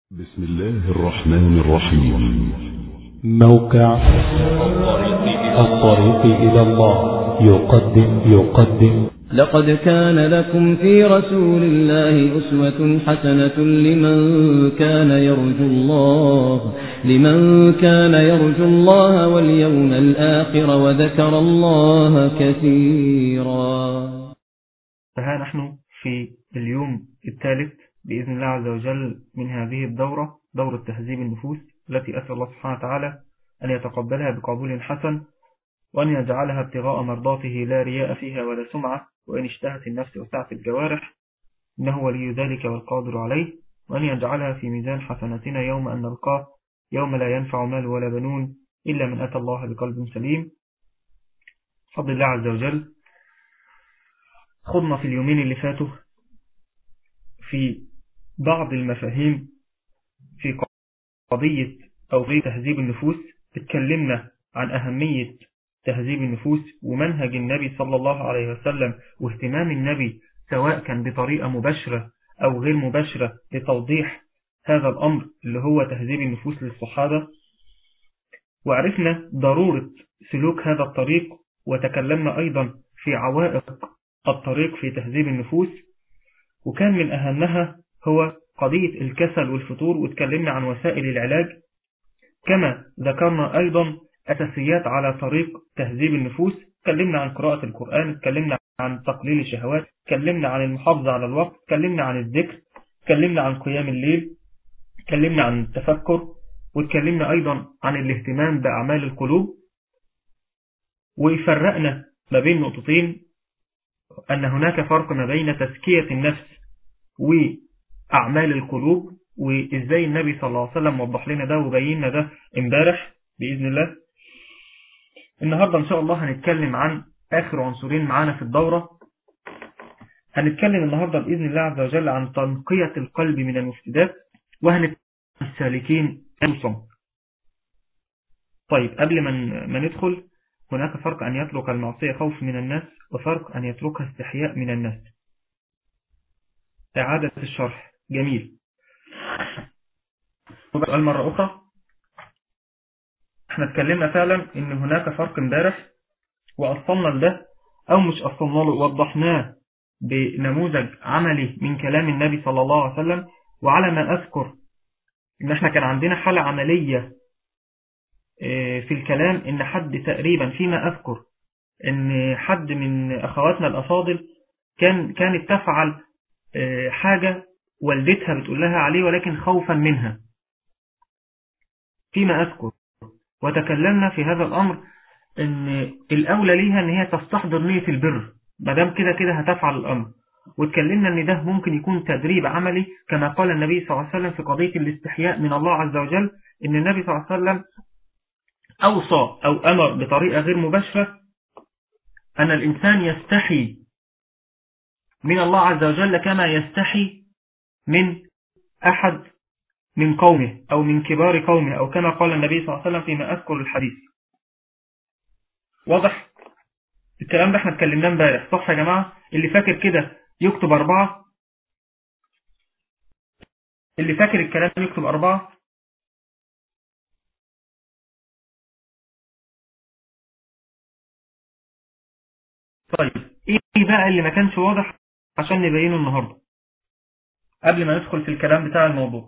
بسم الله الرحمن الرحيم موقع الطريق إلى الله يقدم يقدم لقد كان لكم في رسول الله أسوة حسنة لمن كان يرجو الله لمن كان يرجو الله واليوم الآخر وذكر الله كثيرا فها نحن في اليوم الثالث بإذن الله عز وجل من هذه الدورة دورة تهذيب النفوس التي أسأل الله سبحانه وتعالى أن يتقبلها بقبول حسن وأن يجعلها ابتغاء مرضاته لا رياء فيها ولا سمعة وإن اشتهت النفس وسعت الجوارح إنه ولي ذلك والقادر عليه وأن يجعلها في ميزان حسناتنا يوم أن نلقاه يوم لا ينفع مال ولا بنون إلا من أتى الله بقلب سليم فضل الله عز وجل خضنا في اليومين اللي فاتوا في بعض المفاهيم في قضية أو في تهذيب النفوس اتكلمنا عن أهمية تهذيب النفوس ومنهج النبي صلى الله عليه وسلم واهتمام النبي سواء كان بطريقة مباشرة أو غير مباشرة لتوضيح هذا الأمر اللي هو تهذيب النفوس للصحابة وعرفنا ضرورة سلوك هذا الطريق وتكلمنا أيضا في عوائق الطريق في تهذيب النفوس وكان من أهمها هو قضية الكسل والفتور وتكلمنا عن وسائل العلاج كما ذكرنا أيضا أساسيات على طريق تهذيب النفوس تكلمنا عن قراءة القرآن تكلمنا عن تقليل الشهوات تكلمنا عن المحافظة على الوقت تكلمنا عن الذكر تكلمنا عن قيام الليل تكلمنا عن التفكر وتكلمنا أيضا عن الاهتمام بأعمال القلوب وفرقنا ما بين نقطتين أن هناك فرق ما بين تزكية النفس وأعمال القلوب وإزاي النبي صلى الله عليه وسلم وضح لنا ده وبينا ده امبارح بإذن الله النهاردة إن شاء الله هنتكلم عن آخر عنصرين معانا في الدورة هنتكلم النهاردة بإذن الله عز وجل عن تنقية القلب من المفسدات وهنتكلم السالكين أوصم طيب قبل ما ما ندخل هناك فرق أن يترك المعصية خوف من الناس وفرق أن يتركها استحياء من الناس إعادة الشرح جميل سؤال مرة أخرى احنا اتكلمنا فعلا ان هناك فرق امبارح وأصلنا لده أو مش أصلنا له وضحناه بنموذج عملي من كلام النبي صلى الله عليه وسلم وعلى ما أذكر ان احنا كان عندنا حالة عملية في الكلام ان حد تقريبا فيما أذكر ان حد من أخواتنا الأفاضل كان كانت تفعل حاجة والدتها بتقول لها عليه ولكن خوفا منها فيما أذكر وتكلمنا في هذا الأمر ان الأولى ليها ان هي تستحضر نية البر مدام كده كده هتفعل الأمر واتكلمنا ان ده ممكن يكون تدريب عملي كما قال النبي صلى الله عليه وسلم في قضية الاستحياء من الله عز وجل ان النبي صلى الله عليه وسلم أوصى أو أمر بطريقة غير مباشرة أن الإنسان يستحي من الله عز وجل كما يستحي من أحد من قومه أو من كبار قومه أو كما قال النبي صلى الله عليه وسلم فيما أذكر الحديث واضح الكلام ده احنا اتكلمناه امبارح صح يا جماعة اللي فاكر كده يكتب أربعة اللي فاكر الكلام يكتب أربعة طيب ايه بقى اللي ما كانش واضح عشان نبينه النهاردة قبل ما ندخل في الكلام بتاع الموضوع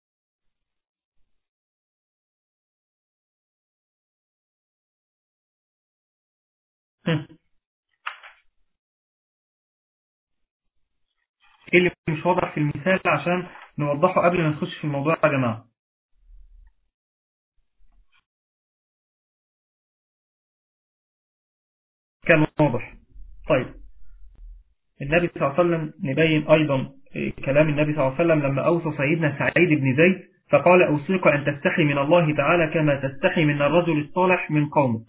ايه اللي مش واضح في المثال عشان نوضحه قبل ما نخش في الموضوع يا جماعة كان واضح طيب النبي صلى الله عليه وسلم نبين أيضا كلام النبي صلى الله عليه وسلم لما أوصى سيدنا سعيد بن زيد فقال أوصيك أن تستحي من الله تعالى كما تستحي من الرجل الصالح من قومك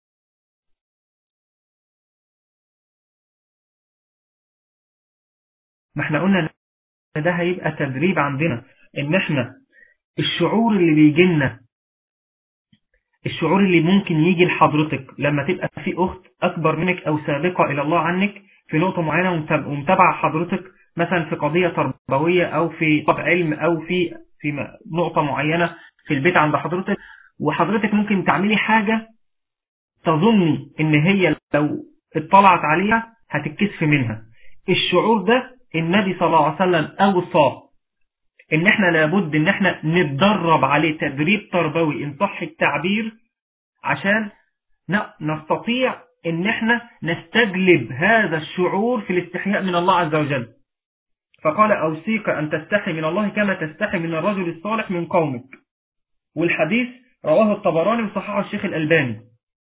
ما احنا قلنا ان ده هيبقى تدريب عندنا ان احنا الشعور اللي بيجي لنا الشعور اللي ممكن يجي لحضرتك لما تبقى في أخت أكبر منك أو سابقة إلى الله عنك في نقطة معينة ومتابعة حضرتك مثلا في قضية تربوية أو في طب علم أو في في نقطة معينة في البيت عند حضرتك وحضرتك ممكن تعملي حاجة تظني ان هي لو اطلعت عليها هتتكسف منها الشعور ده النبي صلى الله عليه وسلم اوصاه ان احنا لابد ان احنا نتدرب عليه تدريب تربوي ان صح التعبير عشان نستطيع ان احنا نستجلب هذا الشعور في الاستحياء من الله عز وجل فقال أوصيك أن تستحي من الله كما تستحي من الرجل الصالح من قومك والحديث رواه الطبراني وصححه الشيخ الألباني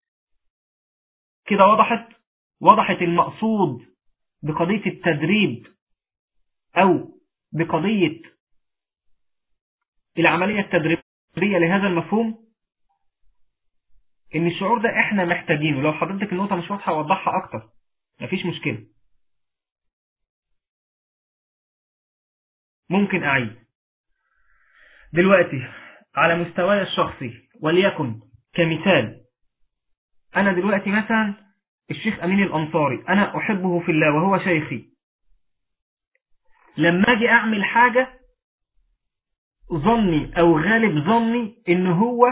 كده وضحت وضحت المقصود بقضية التدريب أو بقضية العملية التدريبية لهذا المفهوم ان الشعور ده احنا محتاجينه لو حضرتك النقطة مش واضحة اوضحها اكتر مفيش مشكلة ممكن اعيد دلوقتي على مستواي الشخصي وليكن كمثال انا دلوقتي مثلا الشيخ امين الانصاري انا احبه في الله وهو شيخي لما اجي اعمل حاجة ظني او غالب ظني ان هو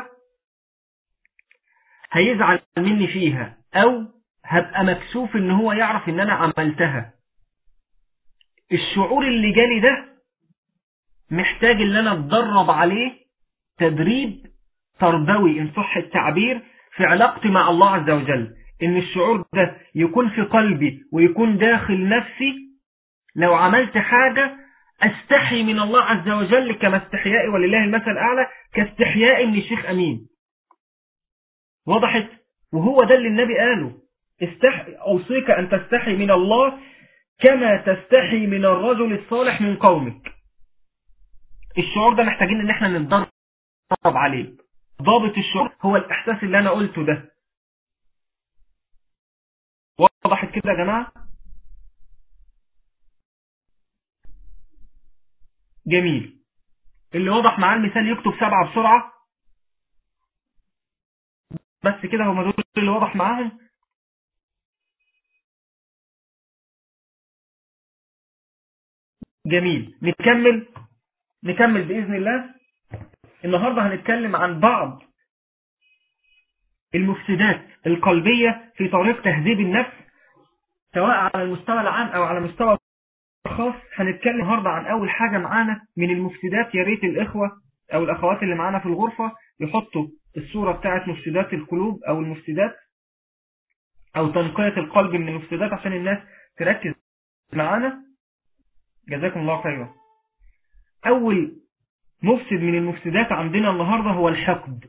هيزعل مني فيها او هبقى مكسوف ان هو يعرف ان انا عملتها الشعور اللي جالي ده محتاج ان انا اتدرب عليه تدريب تربوي ان صح التعبير في علاقتي مع الله عز وجل ان الشعور ده يكون في قلبي ويكون داخل نفسي لو عملت حاجة استحي من الله عز وجل كما استحيائي ولله المثل الاعلى كاستحيائي من الشيخ امين وضحت وهو ده اللي النبي قاله استحي أوصيك أن تستحي من الله كما تستحي من الرجل الصالح من قومك الشعور ده محتاجين ان احنا نتدرب عليه ضابط الشعور هو الإحساس اللي أنا قلته ده وضحت كده يا جماعة جميل اللي وضح معاه المثال يكتب سبعة بسرعة بس كده هم دول اللي واضح معاهم جميل نكمل نكمل بإذن الله النهاردة هنتكلم عن بعض المفسدات القلبية في طريق تهذيب النفس سواء على المستوى العام أو على مستوى خاص هنتكلم النهاردة عن أول حاجة معانا من المفسدات يا ريت الإخوة أو الأخوات اللي معانا في الغرفة يحطوا الصورة بتاعت مفسدات القلوب أو المفسدات أو تنقية القلب من المفسدات عشان الناس تركز معانا جزاكم الله خيرا أول مفسد من المفسدات عندنا النهاردة هو الحقد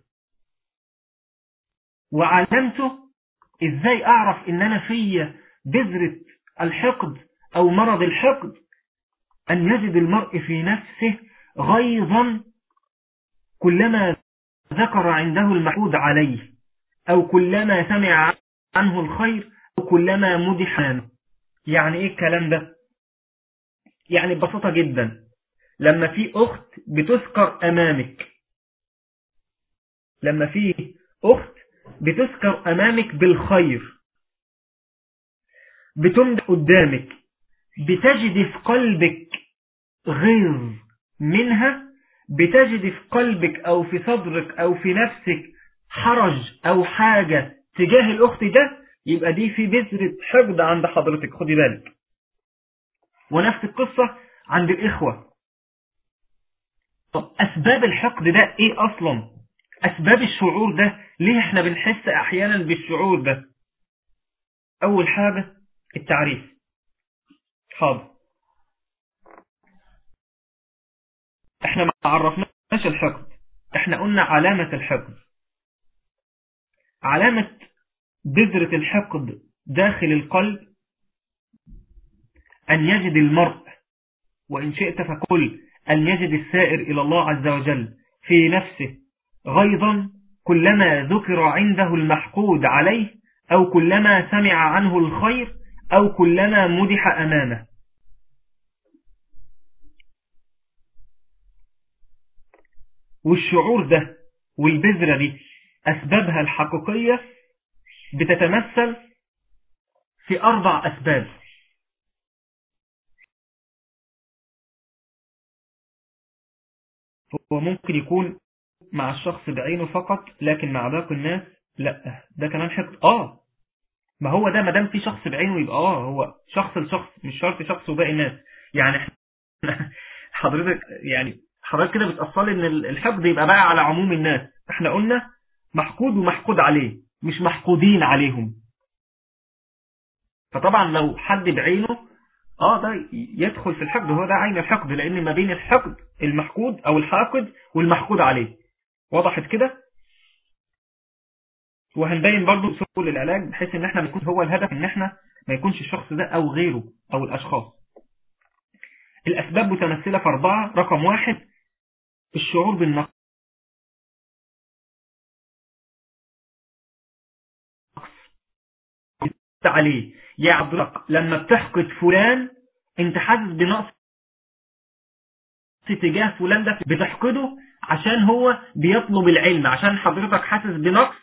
وعلمته إزاي أعرف إن أنا في بذرة الحقد أو مرض الحقد أن يجد المرء في نفسه غيظا كلما ذكر عنده المحمود عليه أو كلما سمع عنه الخير أو كلما مدح عنه يعني إيه الكلام ده يعني ببساطة جدا لما في أخت بتذكر أمامك لما في أخت بتذكر أمامك بالخير بتمدح قدامك بتجد في قلبك غيظ منها بتجد في قلبك أو في صدرك أو في نفسك حرج أو حاجة تجاه الأخت ده يبقى دي في بذرة حقد عند حضرتك خدي بالك ونفس القصة عند الإخوة طب أسباب الحقد ده إيه أصلا أسباب الشعور ده ليه إحنا بنحس أحيانا بالشعور ده أول حاجة التعريف حاضر احنا ما عرفناش الحقد احنا قلنا علامة الحقد علامة بذرة الحقد داخل القلب أن يجد المرء وإن شئت فكل أن يجد السائر إلى الله عز وجل في نفسه غيظا كلما ذكر عنده المحقود عليه أو كلما سمع عنه الخير أو كلما مدح أمامه والشعور ده والبذرة دي أسبابها الحقيقية بتتمثل في أربع أسباب هو ممكن يكون مع الشخص بعينه فقط لكن مع باقي الناس لا ده كمان حقد اه ما هو ده ما دام في شخص بعينه يبقى اه هو شخص لشخص مش شرط شخص وباقي الناس يعني احنا حضرتك يعني حضرتك كده بتأصل ان الحقد يبقى بقى على عموم الناس احنا قلنا محقود ومحقود عليه مش محقودين عليهم فطبعا لو حد بعينه اه ده يدخل في الحقد هو ده عين الحقد لان ما بين الحقد المحقود او الحاقد والمحقود عليه وضحت كده وهنبين برضو سبل العلاج بحيث ان احنا بيكون هو الهدف ان احنا ما يكونش الشخص ده او غيره او الاشخاص الاسباب متمثلة في اربعة رقم واحد الشعور بالنقص عليه يا عبد الله لما بتحقد فلان انت حاسس بنقص تجاه فلان ده بتحقده عشان هو بيطلب العلم عشان حضرتك حاسس بنقص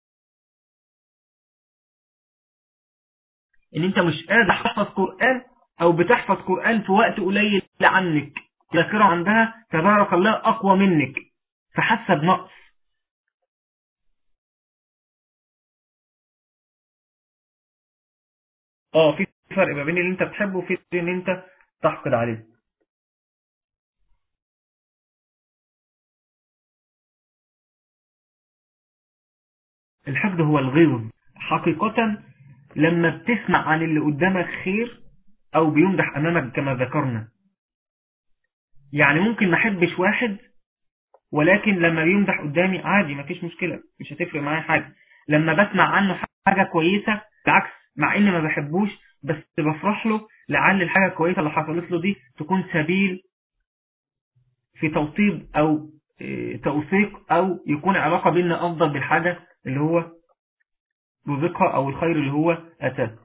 ان انت مش قادر تحفظ قرآن او بتحفظ قرآن في وقت قليل عنك ذاكرة عندها تبارك الله اقوى منك فحاسه بنقص اه في فرق ما بين اللي انت بتحبه وفي ان انت تحقد عليه الحقد هو الغيظ حقيقة لما بتسمع عن اللي قدامك خير او بيمدح امامك كما ذكرنا يعني ممكن ما احبش واحد ولكن لما بيمدح قدامي عادي مفيش مشكلة مش هتفرق معايا حاجة لما بسمع عنه حاجة كويسة بالعكس مع اني ما بحبوش بس بفرح له لعل الحاجة الكويسة اللي حصلت له دي تكون سبيل في توطيد او توثيق او يكون علاقة بيننا افضل بالحاجة اللي هو رزقها او الخير اللي هو اتاه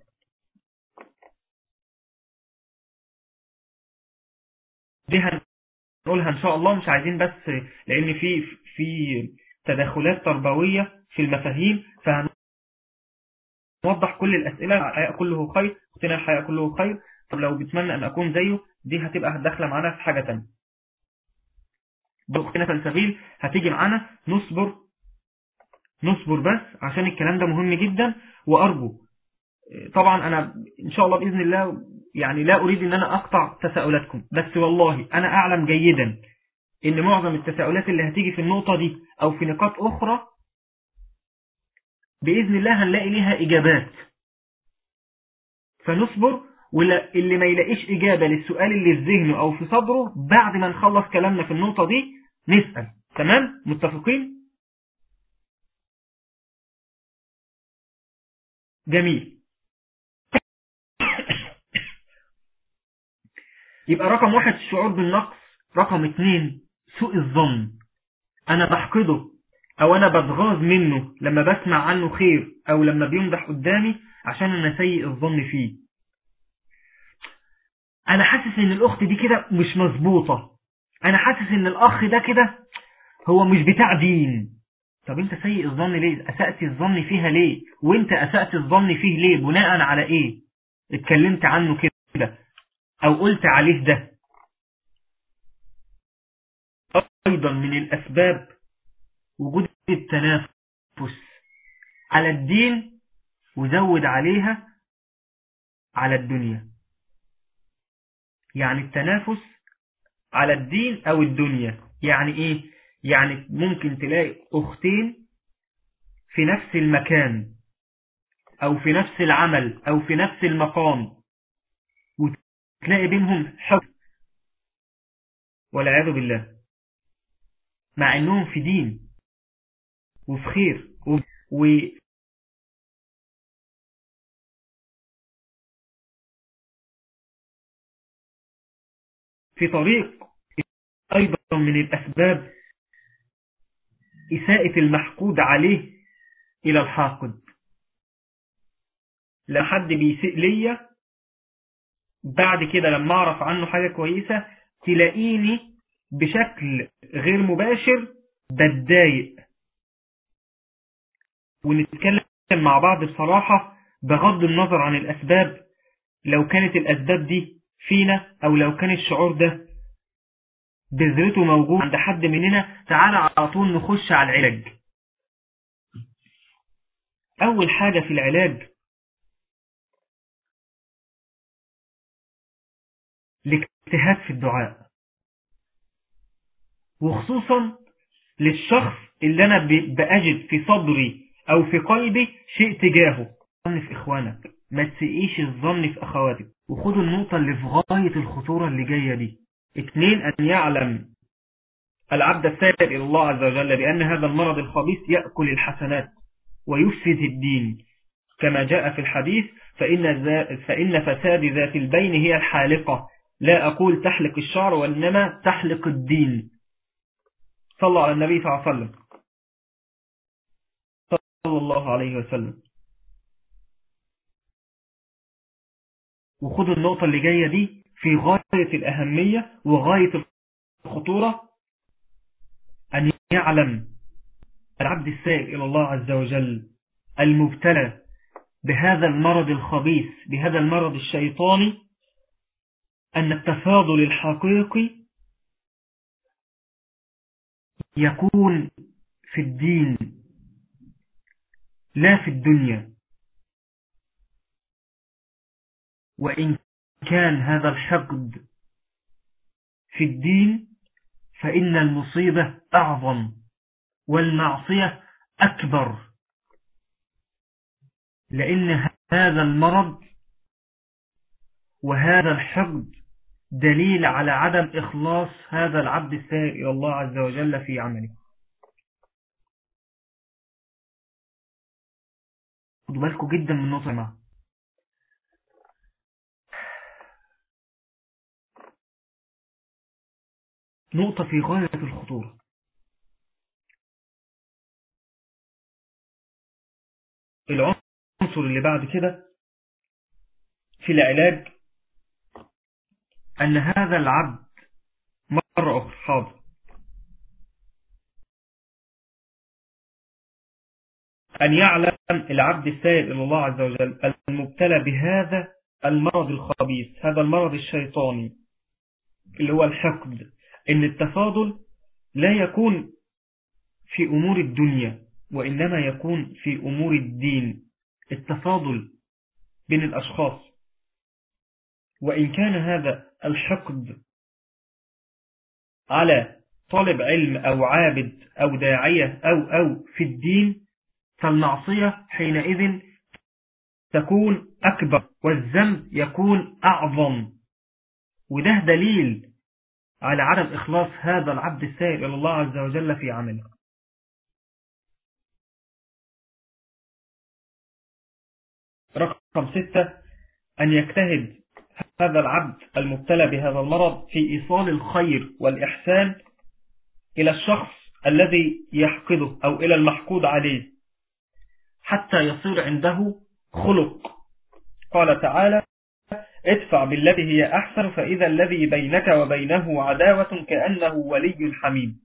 دي هنقولها ان شاء الله مش عايزين بس لان في في تدخلات تربوية في المفاهيم فهنوضح كل الاسئلة الحياء كله خير اختنا الحياء كله خير طب لو بتمنى ان اكون زيه دي هتبقى داخله معانا في حاجة تانية اختنا فلسفيل هتيجي معانا نصبر نصبر بس عشان الكلام ده مهم جدا وارجو طبعا انا ان شاء الله باذن الله يعني لا اريد ان انا اقطع تساؤلاتكم بس والله انا اعلم جيدا ان معظم التساؤلات اللي هتيجي في النقطة دي او في نقاط اخرى باذن الله هنلاقي ليها اجابات فنصبر واللي ما يلاقيش اجابة للسؤال اللي في ذهنه او في صدره بعد ما نخلص كلامنا في النقطة دي نسأل تمام متفقين جميل يبقى رقم واحد الشعور بالنقص رقم اتنين سوء الظن انا بحقده او انا بتغاظ منه لما بسمع عنه خير او لما بيمدح قدامي عشان انا سيء الظن فيه انا حاسس ان الاخت دي كده مش مظبوطة انا حاسس ان الاخ ده كده هو مش بتاع دين طب انت سيء الظن ليه اسأت الظن فيها ليه وانت اسأت الظن فيه ليه بناء على ايه اتكلمت عنه كده او قلت عليه ده ايضا من الاسباب وجود التنافس على الدين وزود عليها على الدنيا يعني التنافس على الدين او الدنيا يعني ايه يعني ممكن تلاقي اختين في نفس المكان او في نفس العمل او في نفس المقام وتلاقي بينهم حب والعياذ بالله مع انهم في دين وفي خير و في طريق ايضا من الاسباب إساءة المحقود عليه إلى الحاقد لما حد بيسيء ليا بعد كده لما أعرف عنه حاجة كويسة تلاقيني بشكل غير مباشر بتضايق ونتكلم مع بعض بصراحة بغض النظر عن الأسباب لو كانت الأسباب دي فينا أو لو كان الشعور ده بذرته موجود عند حد مننا تعالى على طول نخش على العلاج أول حاجة في العلاج الاجتهاد في الدعاء وخصوصا للشخص اللي أنا بأجد في صدري أو في قلبي شيء تجاهه الظن في إخوانك ما تسئيش الظن في أخواتك وخدوا النقطة اللي في غاية الخطورة اللي جاية دي اثنين أن يعلم العبد السائر إلى الله عز وجل بأن هذا المرض الخبيث يأكل الحسنات ويفسد الدين كما جاء في الحديث فإن, فإن فساد ذات البين هي الحالقة لا أقول تحلق الشعر وإنما تحلق الدين صلى على النبي صلى الله عليه وسلم صلى الله عليه وسلم وخذوا النقطة اللي جاية دي في غاية الأهمية وغاية الخطورة أن يعلم العبد السائل إلى الله عز وجل المبتلى بهذا المرض الخبيث بهذا المرض الشيطاني أن التفاضل الحقيقي يكون في الدين لا في الدنيا وإن كان هذا الحقد في الدين فإن المصيبة أعظم والمعصية أكبر لأن هذا المرض وهذا الحقد دليل على عدم إخلاص هذا العبد السائر إلى الله عز وجل في عمله خدوا بالكم جدا من النقطة معه نقطة في غاية الخطورة العنصر اللي بعد كده في العلاج أن هذا العبد مرة أخرى حاضر أن يعلم العبد السائل إلى الله عز وجل المبتلى بهذا المرض الخبيث هذا المرض الشيطاني اللي هو الحقد ان التفاضل لا يكون في امور الدنيا وانما يكون في امور الدين التفاضل بين الاشخاص وان كان هذا الحقد على طالب علم او عابد او داعية او او في الدين فالمعصية حينئذ تكون أكبر والذنب يكون أعظم وده دليل على عدم إخلاص هذا العبد السائل إلى الله عز وجل في عمله رقم ستة أن يجتهد هذا العبد المبتلى بهذا المرض في إيصال الخير والإحسان إلى الشخص الذي يحقده أو إلى المحقود عليه حتى يصير عنده خلق قال تعالى ادفع بالتي هي أحسن فإذا الذي بينك وبينه عداوة كأنه ولي حميم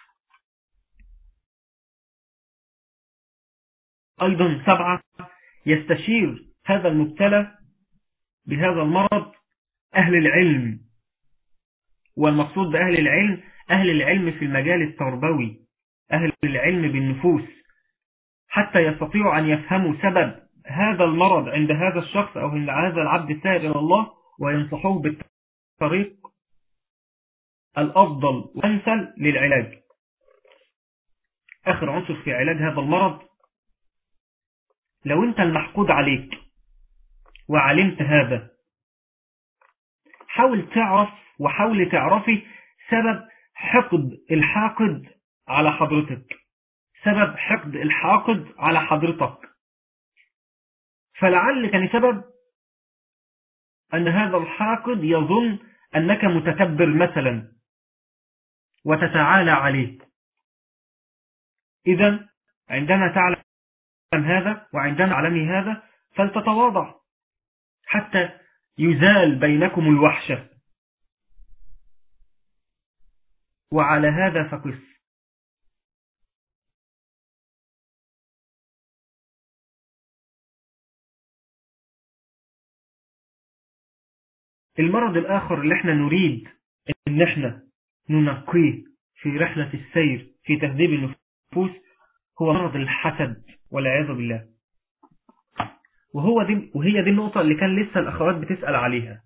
أيضا سبعة يستشير هذا المبتلى بهذا المرض أهل العلم والمقصود بأهل العلم أهل العلم في المجال التربوي أهل العلم بالنفوس حتى يستطيعوا أن يفهموا سبب هذا المرض عند هذا الشخص أو عند هذا العبد السائر إلى الله وينصحوه بالطريق الأفضل وأنسل للعلاج آخر عنصر في علاج هذا المرض لو أنت المحقود عليك وعلمت هذا حاول تعرف وحاول تعرفي سبب حقد الحاقد على حضرتك سبب حقد الحاقد على حضرتك فلعل كان سبب أن هذا الحاقد يظن أنك متكبر مثلا وتتعالى عليه إذا عندما تعلم هذا وعندما تعلمي هذا فلتتواضع حتى يزال بينكم الوحشة وعلى هذا فقس المرض الآخر اللي احنا نريد ان احنا ننقيه في رحلة السير في تهذيب النفوس هو مرض الحسد والعياذ بالله وهو دي وهي دي النقطة اللي كان لسه الأخوات بتسأل عليها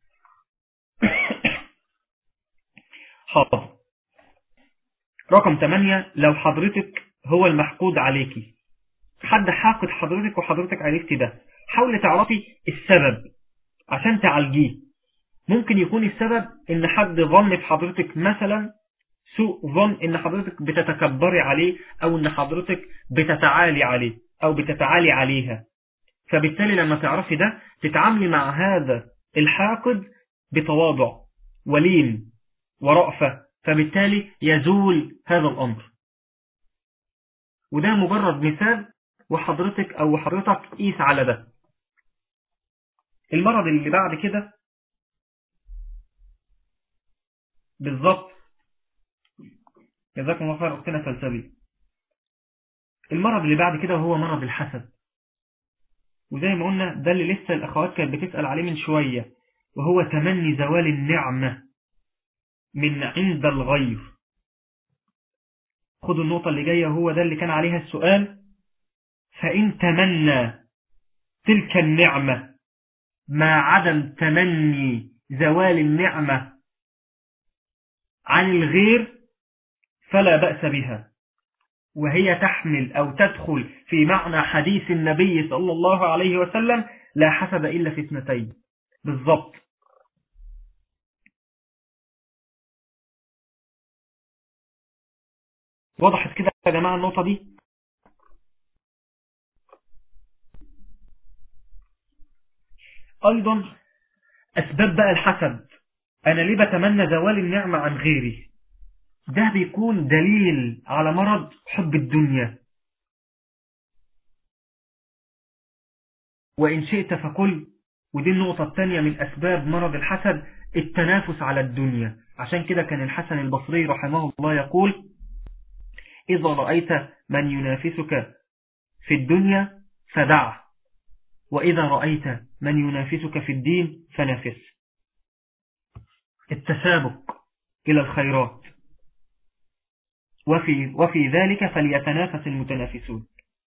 حاضر رقم 8 لو حضرتك هو المحقود عليكي حد حاقد حضرتك وحضرتك عرفتي ده حاولي تعرفي السبب عشان تعالجيه ممكن يكون السبب ان حد ظن في حضرتك مثلا سوء ظن ان حضرتك بتتكبري عليه او ان حضرتك بتتعالي عليه او بتتعالي عليها فبالتالي لما تعرفي ده تتعاملي مع هذا الحاقد بتواضع ولين ورأفة فبالتالي يزول هذا الأمر وده مجرد مثال وحضرتك أو حضرتك قيس على ده المرض اللي بعد كده بالظبط جزاكم الله خير أختنا سلسبي المرض اللي بعد كده هو مرض الحسد وزي ما قلنا ده اللي لسه الأخوات كانت بتسأل عليه من شوية وهو تمني زوال النعمة من عند الغير خدوا النقطة اللي جاية هو ده اللي كان عليها السؤال فإن تمنى تلك النعمة مع عدم تمني زوال النعمة عن الغير فلا بأس بها وهي تحمل أو تدخل في معنى حديث النبي صلى الله عليه وسلم لا حسد إلا في اثنتين بالضبط وضحت كده يا جماعة النقطة دي أيضا أسباب بقى الحسد أنا ليه بتمنى زوال النعمة عن غيري ده بيكون دليل على مرض حب الدنيا وإن شئت فكل ودي النقطة الثانية من أسباب مرض الحسد التنافس على الدنيا عشان كده كان الحسن البصري رحمه الله يقول إذا رأيت من ينافسك في الدنيا فدعه وإذا رأيت من ينافسك في الدين فنافس التسابق إلى الخيرات وفي, وفي ذلك فليتنافس المتنافسون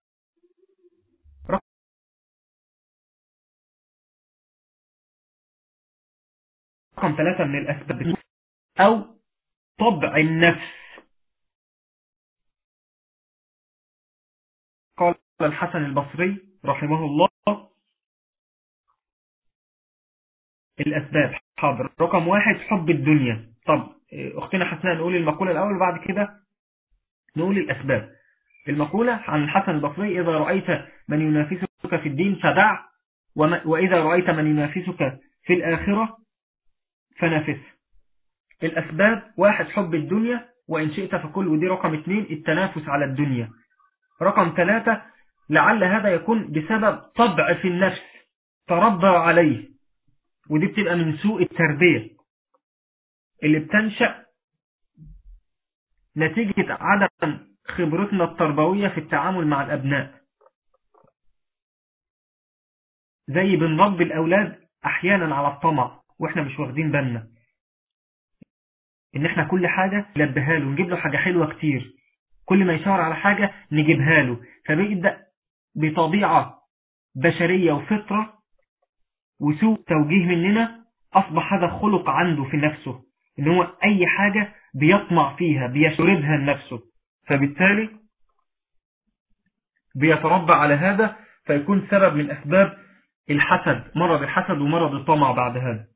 رقم ثلاثة من الأسباب أو طبع النفس قال الحسن البصري رحمه الله الأسباب حاضر رقم واحد حب الدنيا طب أختنا حسناء نقول المقولة الأول وبعد كده نقول الأسباب المقولة عن الحسن البصري إذا رأيت من ينافسك في الدين فدع وإذا رأيت من ينافسك في الآخرة فنافس الأسباب واحد حب الدنيا وإن شئت فكل ودي رقم اثنين التنافس على الدنيا رقم ثلاثة لعل هذا يكون بسبب طبع في النفس تربى عليه ودي بتبقى من سوء التربية اللي بتنشأ نتيجة عدم خبرتنا التربوية في التعامل مع الأبناء زي بنربي الأولاد أحيانا على الطمع وإحنا مش واخدين بالنا إن إحنا كل حاجة نلبيها له نجيب له حاجة حلوة كتير كل ما يشاور على حاجة نجيبها له فبيبدأ بطبيعة بشرية وفطرة وسوء توجيه مننا أصبح هذا خلق عنده في نفسه إن هو أي حاجة بيطمع فيها بيشردها لنفسه فبالتالي بيتربى على هذا فيكون سبب من أسباب الحسد مرض الحسد ومرض الطمع بعد هذا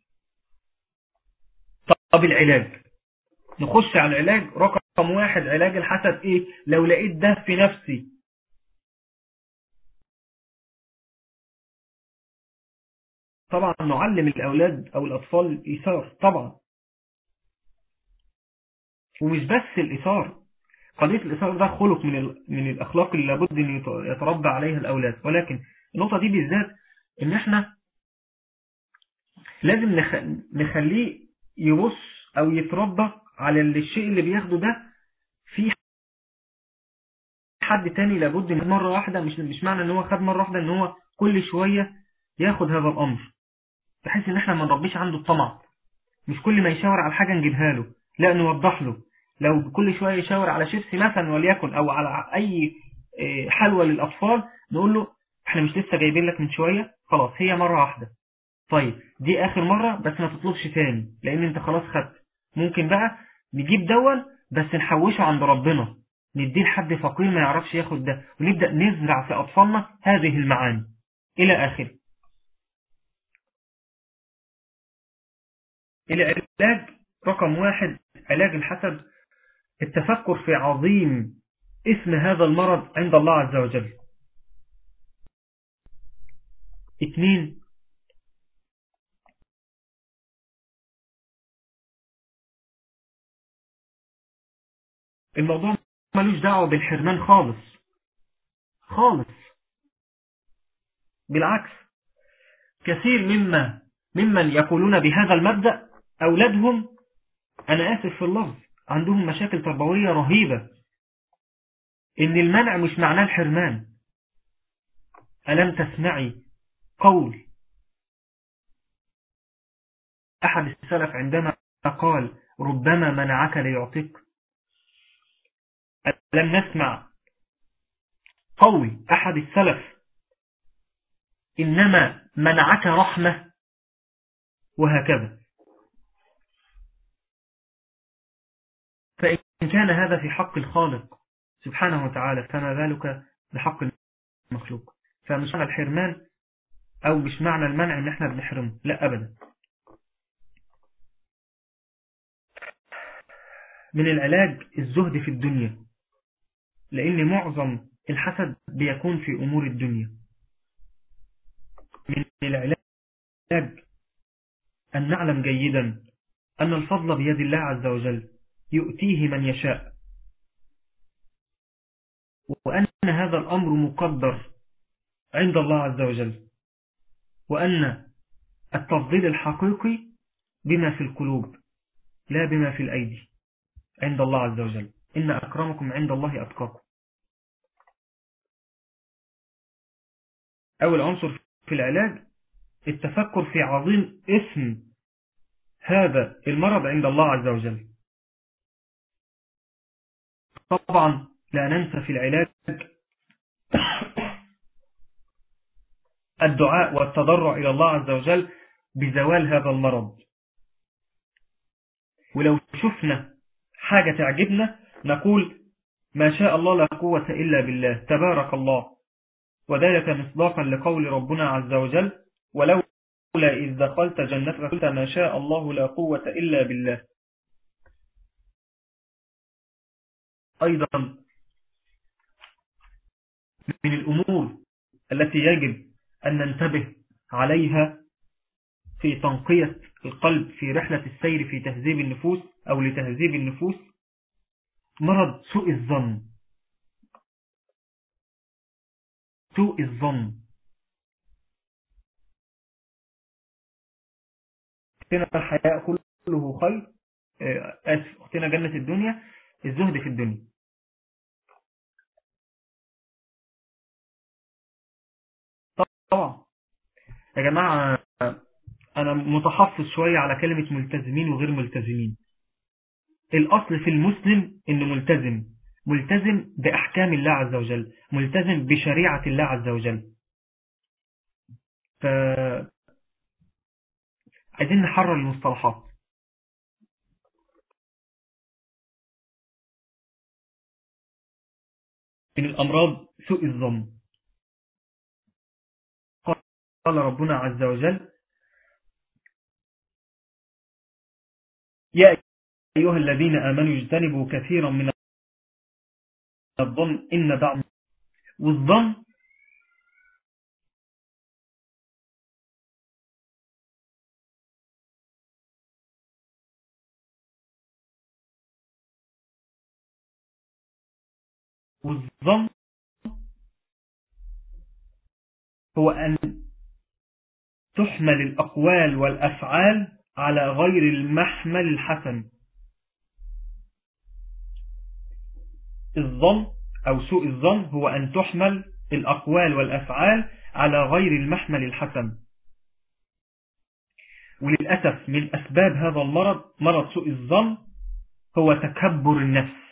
طب العلاج نخش على العلاج رقم واحد علاج الحسد ايه لو لقيت ده في نفسي طبعا نعلم الأولاد أو الأطفال الإيثار طبعا ومش بس الإيثار قضية الإيثار ده خلق من من الأخلاق اللي لابد أن يتربى عليها الأولاد ولكن النقطة دي بالذات إن إحنا لازم نخليه يبص أو يتربى على الشيء اللي بياخده ده في حد تاني لابد ان مرة واحدة مش مش معنى ان هو خد مرة واحدة ان هو كل شوية ياخد هذا الامر بحيث ان احنا ما نربيش عنده الطمع مش كل ما يشاور على حاجة نجيبها له لا نوضح له لو كل شوية يشاور على شيبسي مثلا وليكن او على اي حلوى للاطفال نقول له احنا مش لسه جايبين لك من شوية خلاص هي مرة واحدة طيب دي اخر مرة بس ما تطلبش تاني لان انت خلاص خدت ممكن بقى نجيب دول بس نحوشه عند ربنا نديه لحد فقير ما يعرفش ياخد ده ونبدأ نزرع في أطفالنا هذه المعاني إلى آخر العلاج رقم واحد علاج الحسد التفكر في عظيم اسم هذا المرض عند الله عز وجل اثنين الموضوع ملوش دعوة بالحرمان خالص خالص بالعكس كثير مما ممن يقولون بهذا المبدأ أولادهم أنا آسف في اللفظ عندهم مشاكل تربوية رهيبة إن المنع مش معناه الحرمان ألم تسمعي قول أحد السلف عندما قال ربما منعك ليعطيك لم نسمع قول أحد السلف إنما منعك رحمة وهكذا فإن كان هذا في حق الخالق سبحانه وتعالى فما ذلك بحق المخلوق فمش معنى الحرمان أو مش معنى المنع إن احنا بنحرمه لا أبدا من العلاج الزهد في الدنيا لأن معظم الحسد بيكون في أمور الدنيا من العلاج أن نعلم جيدا أن الفضل بيد الله عز وجل يؤتيه من يشاء وأن هذا الأمر مقدر عند الله عز وجل وأن التفضيل الحقيقي بما في القلوب لا بما في الأيدي عند الله عز وجل إن أكرمكم عند الله أتقاكم أول عنصر في العلاج التفكر في عظيم اسم هذا المرض عند الله عز وجل طبعا لا ننسى في العلاج الدعاء والتضرع إلى الله عز وجل بزوال هذا المرض ولو شفنا حاجة تعجبنا نقول ما شاء الله لا قوة إلا بالله تبارك الله وذلك مصداقا لقول ربنا عز وجل ولولا إذ دخلت جنتك قلت ما شاء الله لا قوة إلا بالله أيضا من الأمور التي يجب أن ننتبه عليها في تنقية القلب في رحلة السير في تهذيب النفوس أو لتهذيب النفوس مرض سوء الظن سوء الظن اختنا الحياء كله خير آسف اختنا جنة الدنيا الزهد في الدنيا طبعا يا جماعة أنا متحفظ شوية على كلمة ملتزمين وغير ملتزمين الأصل في المسلم إنه ملتزم ملتزم بأحكام الله عز وجل ملتزم بشريعة الله عز وجل ف... عايزين نحرر المصطلحات من الأمراض سوء الظن قال ربنا عز وجل يا أيها الذين آمنوا اجتنبوا كثيرا من الظن إن بعض والظن والظن هو أن تحمل الأقوال والأفعال على غير المحمل الحسن الظن أو سوء الظن هو أن تحمل الأقوال والأفعال على غير المحمل الحسن وللأسف من أسباب هذا المرض مرض سوء الظن هو تكبر النفس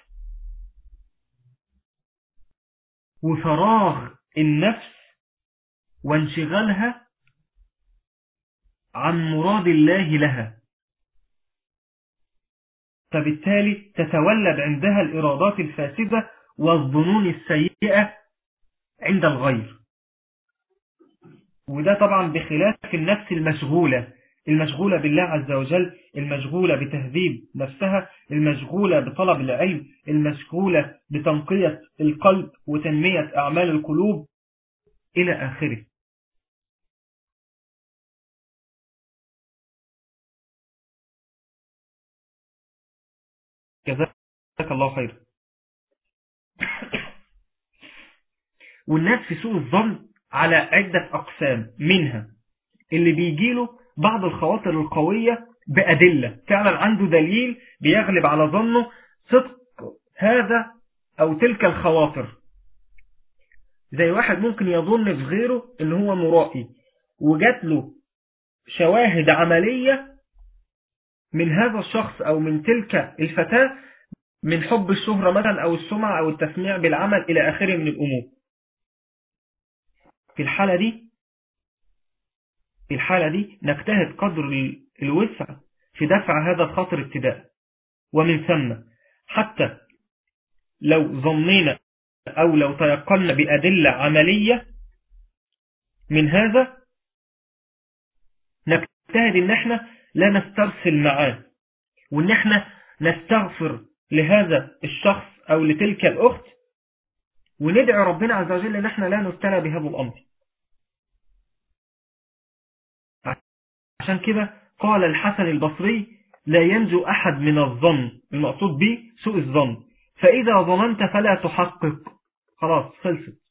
وفراغ النفس وانشغالها عن مراد الله لها فبالتالي تتولد عندها الإرادات الفاسدة والظنون السيئة عند الغير وده طبعا بخلاف النفس المشغولة المشغولة بالله عز وجل المشغولة بتهذيب نفسها المشغولة بطلب العلم المشغولة بتنقية القلب وتنمية أعمال القلوب إلى آخره جزاك الله خير والناس في سوء الظن على عدة أقسام منها اللي بيجيله بعض الخواطر القوية بأدلة فعلا عنده دليل بيغلب على ظنه صدق هذا أو تلك الخواطر زي واحد ممكن يظن في غيره ان هو مرائي وجات له شواهد عملية من هذا الشخص أو من تلك الفتاة من حب الشهرة مثلا أو السمعة أو التسميع بالعمل إلى آخره من الأمور في الحالة دي في الحالة دي نجتهد قدر الوسع في دفع هذا الخطر ابتداء ومن ثم حتى لو ظنينا أو لو تيقنا بأدلة عملية من هذا نجتهد ان احنا لا نسترسل معاه وان احنا نستغفر لهذا الشخص او لتلك الاخت وندعي ربنا عز وجل ان احنا لا نبتلى بهذا الامر عشان كده قال الحسن البصري لا ينجو احد من الظن المقصود به سوء الظن فاذا ظننت فلا تحقق خلاص خلصت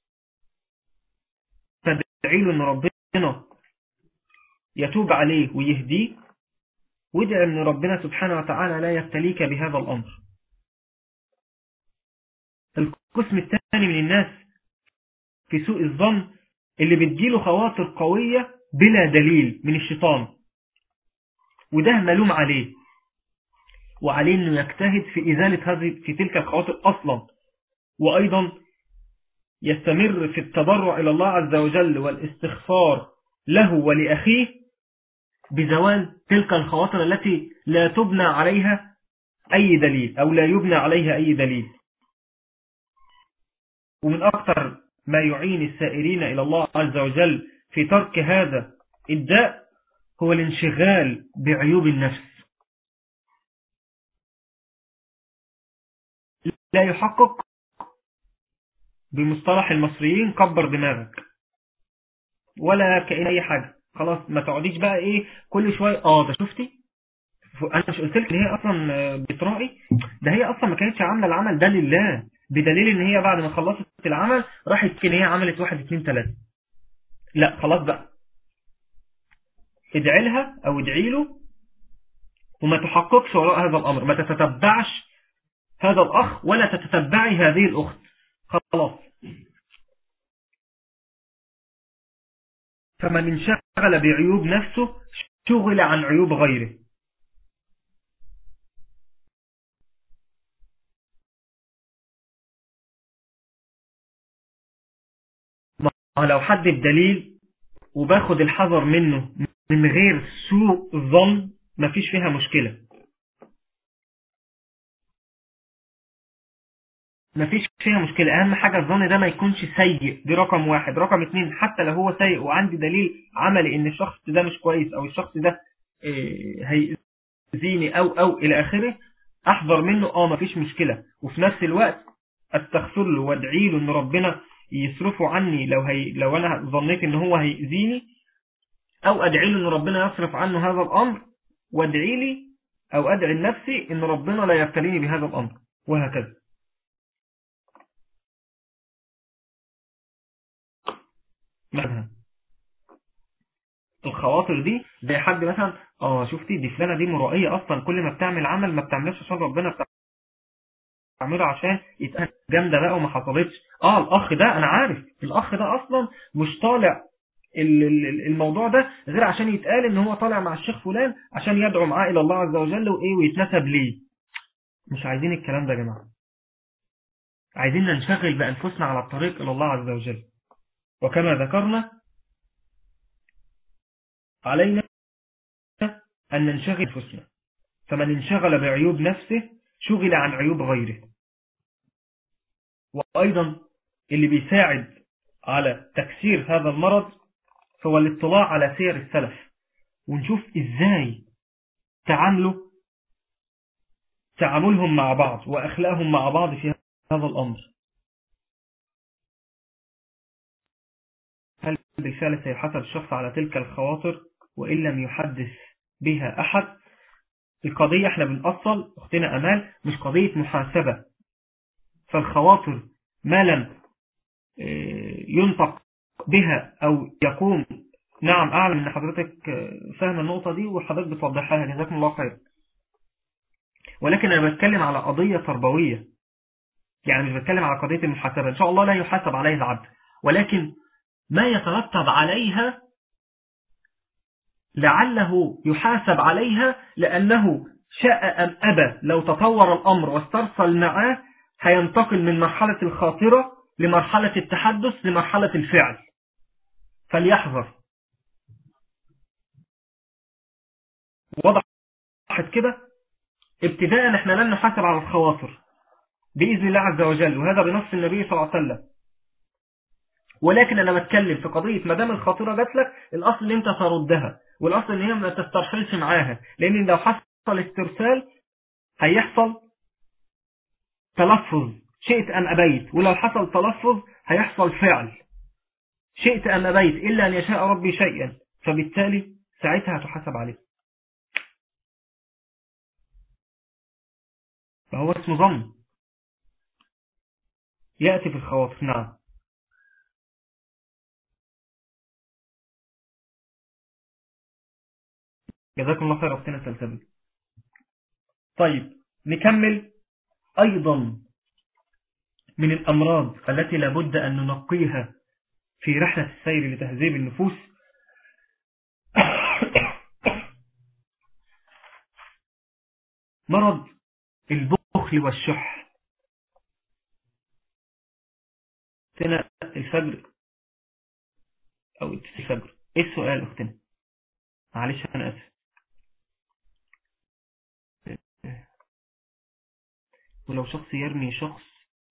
فادعي له ان ربنا يتوب عليه ويهديه وادعي ان ربنا سبحانه وتعالى لا يبتليك بهذا الامر القسم الثاني من الناس في سوء الظن اللي بتجيله خواطر قوية بلا دليل من الشيطان وده ملوم عليه وعليه انه يجتهد في ازالة هذه في تلك الخواطر اصلا وايضا يستمر في التضرع الى الله عز وجل والاستغفار له ولأخيه بزوال تلك الخواطر التي لا تبنى عليها أي دليل أو لا يبنى عليها أي دليل ومن أكثر ما يعين السائرين إلى الله عز وجل في ترك هذا الداء هو الانشغال بعيوب النفس لا يحقق بمصطلح المصريين كبر دماغك ولا كأن أي حاجة خلاص ما تقعديش بقى إيه كل شوية آه ده شفتي أنا مش قلت لك إن هي أصلا بتراعي ده هي أصلا ما كانتش عاملة العمل ده لله بدليل إن هي بعد ما خلصت العمل راحت إن هي عملت واحد اتنين تلاتة لا خلاص بقى ادعي لها أو ادعي له وما تحققش وراء هذا الأمر ما تتتبعش هذا الأخ ولا تتتبعي هذه الأخت خلاص فمن انشغل بعيوب نفسه شغل عن عيوب غيره ما لو حد بدليل وباخد الحذر منه من غير سوء الظن مفيش فيها مشكلة مفيش فيها مشكلة أهم حاجة الظن ده ما يكونش سيء دي رقم واحد رقم اتنين حتى لو هو سيء وعندي دليل عملي ان الشخص ده مش كويس او الشخص ده هيأذيني او او الى اخره احذر منه اه مفيش مشكلة وفي نفس الوقت استغفر له وادعي له ان ربنا يصرفه عني لو هي لو انا ظنيت ان هو هيأذيني او ادعي له ان ربنا يصرف عنه هذا الامر وادعي لي او ادعي لنفسي ان ربنا لا يبتليني بهذا الامر وهكذا مالها الخواطر دي زي حد مثلا اه شفتي دي فلانه دي مرائيه اصلا كل ما بتعمل عمل ما بتعملش عشان ربنا بتعمله عشان يتقال جامده بقى وما حصلتش اه الاخ ده انا عارف الاخ ده اصلا مش طالع الموضوع ده غير عشان يتقال ان هو طالع مع الشيخ فلان عشان يدعو معاه الى الله عز وجل وايه ويتنسب ليه مش عايزين الكلام ده يا جماعة عايزين ننشغل بأنفسنا على الطريق إلى الله عز وجل وكما ذكرنا علينا أن ننشغل أنفسنا فمن انشغل بعيوب نفسه شغل عن عيوب غيره وأيضا اللي بيساعد على تكسير هذا المرض هو الاطلاع على سير السلف ونشوف ازاي تعاملوا تعاملهم مع بعض وأخلاقهم مع بعض في هذا الأمر هل بالفعل سيحصل الشخص على تلك الخواطر وإن لم يحدث بها أحد القضية احنا بنأصل أختنا أمال مش قضية محاسبة فالخواطر ما لم ينطق بها أو يقوم نعم أعلم أن حضرتك فاهم النقطة دي وحضرتك بتوضحها جزاكم الله خير ولكن أنا بتكلم على قضية تربوية يعني مش بتكلم على قضية المحاسبة إن شاء الله لا يحاسب عليه العبد ولكن ما يترتب عليها لعله يحاسب عليها لأنه شاء أم أبى لو تطور الأمر واسترسل معاه هينتقل من مرحلة الخاطرة لمرحلة التحدث لمرحلة الفعل فليحذر وضحت كده ابتداء احنا لن نحاسب على الخواطر بإذن الله عز وجل وهذا بنص النبي صلى الله عليه وسلم ولكن انا بتكلم في قضية ما دام الخاطرة جات لك الاصل ان انت تردها والاصل ان هي ما تسترسلش معاها لان لو حصل استرسال هيحصل تلفظ شئت ام ابيت ولو حصل تلفظ هيحصل فعل شئت ام ابيت الا ان يشاء ربي شيئا فبالتالي ساعتها هتحاسب عليه فهو اسمه ظن يأتي في الخواطر نعم جزاكم الله خير أختنا سلسبيل طيب نكمل أيضا من الأمراض التي لابد أن ننقيها في رحلة السير لتهذيب النفوس مرض البخل والشح اختنا الفجر أو الفجر إيه السؤال أختنا معلش أنا أسف ولو شخص يرمي شخص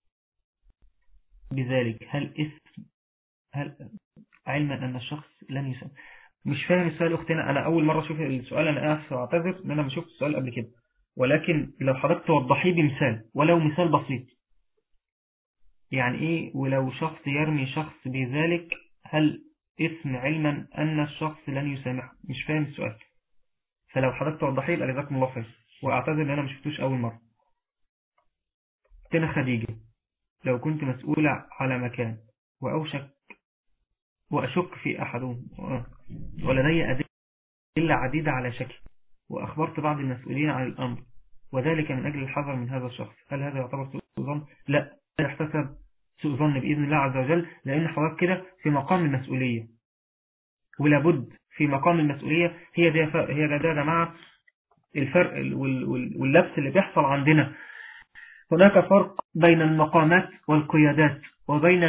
بذلك هل اسم هل علما أن الشخص لن يسمى مش فاهم السؤال أختنا أنا أول مرة أشوف السؤال أنا آسف وأعتذر أن أنا ما شفت السؤال قبل كده ولكن لو حضرتك توضحيه بمثال ولو مثال بسيط يعني إيه ولو شخص يرمي شخص بذلك هل اسم علما أن الشخص لن يسامحه مش فاهم السؤال فلو حضرتك توضحيه يبقى جزاكم الله خير وأعتذر أن أنا ما شفتوش أول مرة أختنا خديجة لو كنت مسؤولة على مكان وأوشك وأشك في أحدهم ولدي أدلة عديدة على شك وأخبرت بعض المسؤولين عن الأمر وذلك من أجل الحذر من هذا الشخص هل هذا يعتبر سوء ظن؟ لا لا يحتسب سوء ظن بإذن الله عز وجل لأن حضرتك كده في مقام المسؤولية ولابد في مقام المسؤولية هي دي هي ده يا جماعة الفرق واللبس اللي بيحصل عندنا هناك فرق بين المقامات والقيادات وبين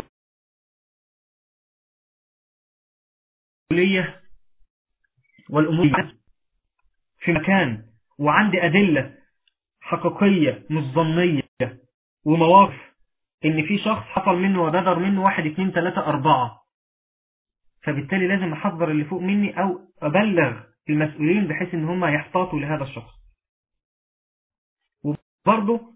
المسؤولية والأمور في مكان وعندي أدلة حقيقية مش ظنية ومواقف إن في شخص حصل منه وبدر منه واحد اتنين تلاتة أربعة فبالتالي لازم أحضر اللي فوق مني أو أبلغ المسؤولين بحيث إن هم يحتاطوا لهذا الشخص وبرضه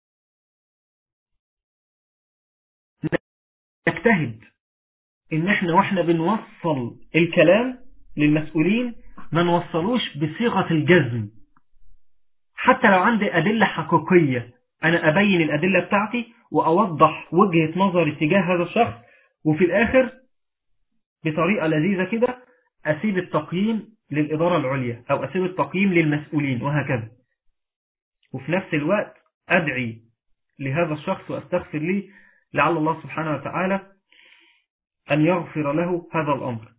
نجتهد ان احنا واحنا بنوصل الكلام للمسؤولين ما نوصلوش بصيغة الجزم حتى لو عندي أدلة حقيقية أنا أبين الأدلة بتاعتي وأوضح وجهة نظري تجاه هذا الشخص وفي الآخر بطريقة لذيذة كده أسيب التقييم للإدارة العليا أو أسيب التقييم للمسؤولين وهكذا وفي نفس الوقت أدعي لهذا الشخص وأستغفر لي لعل الله سبحانه وتعالى أن يغفر له هذا الأمر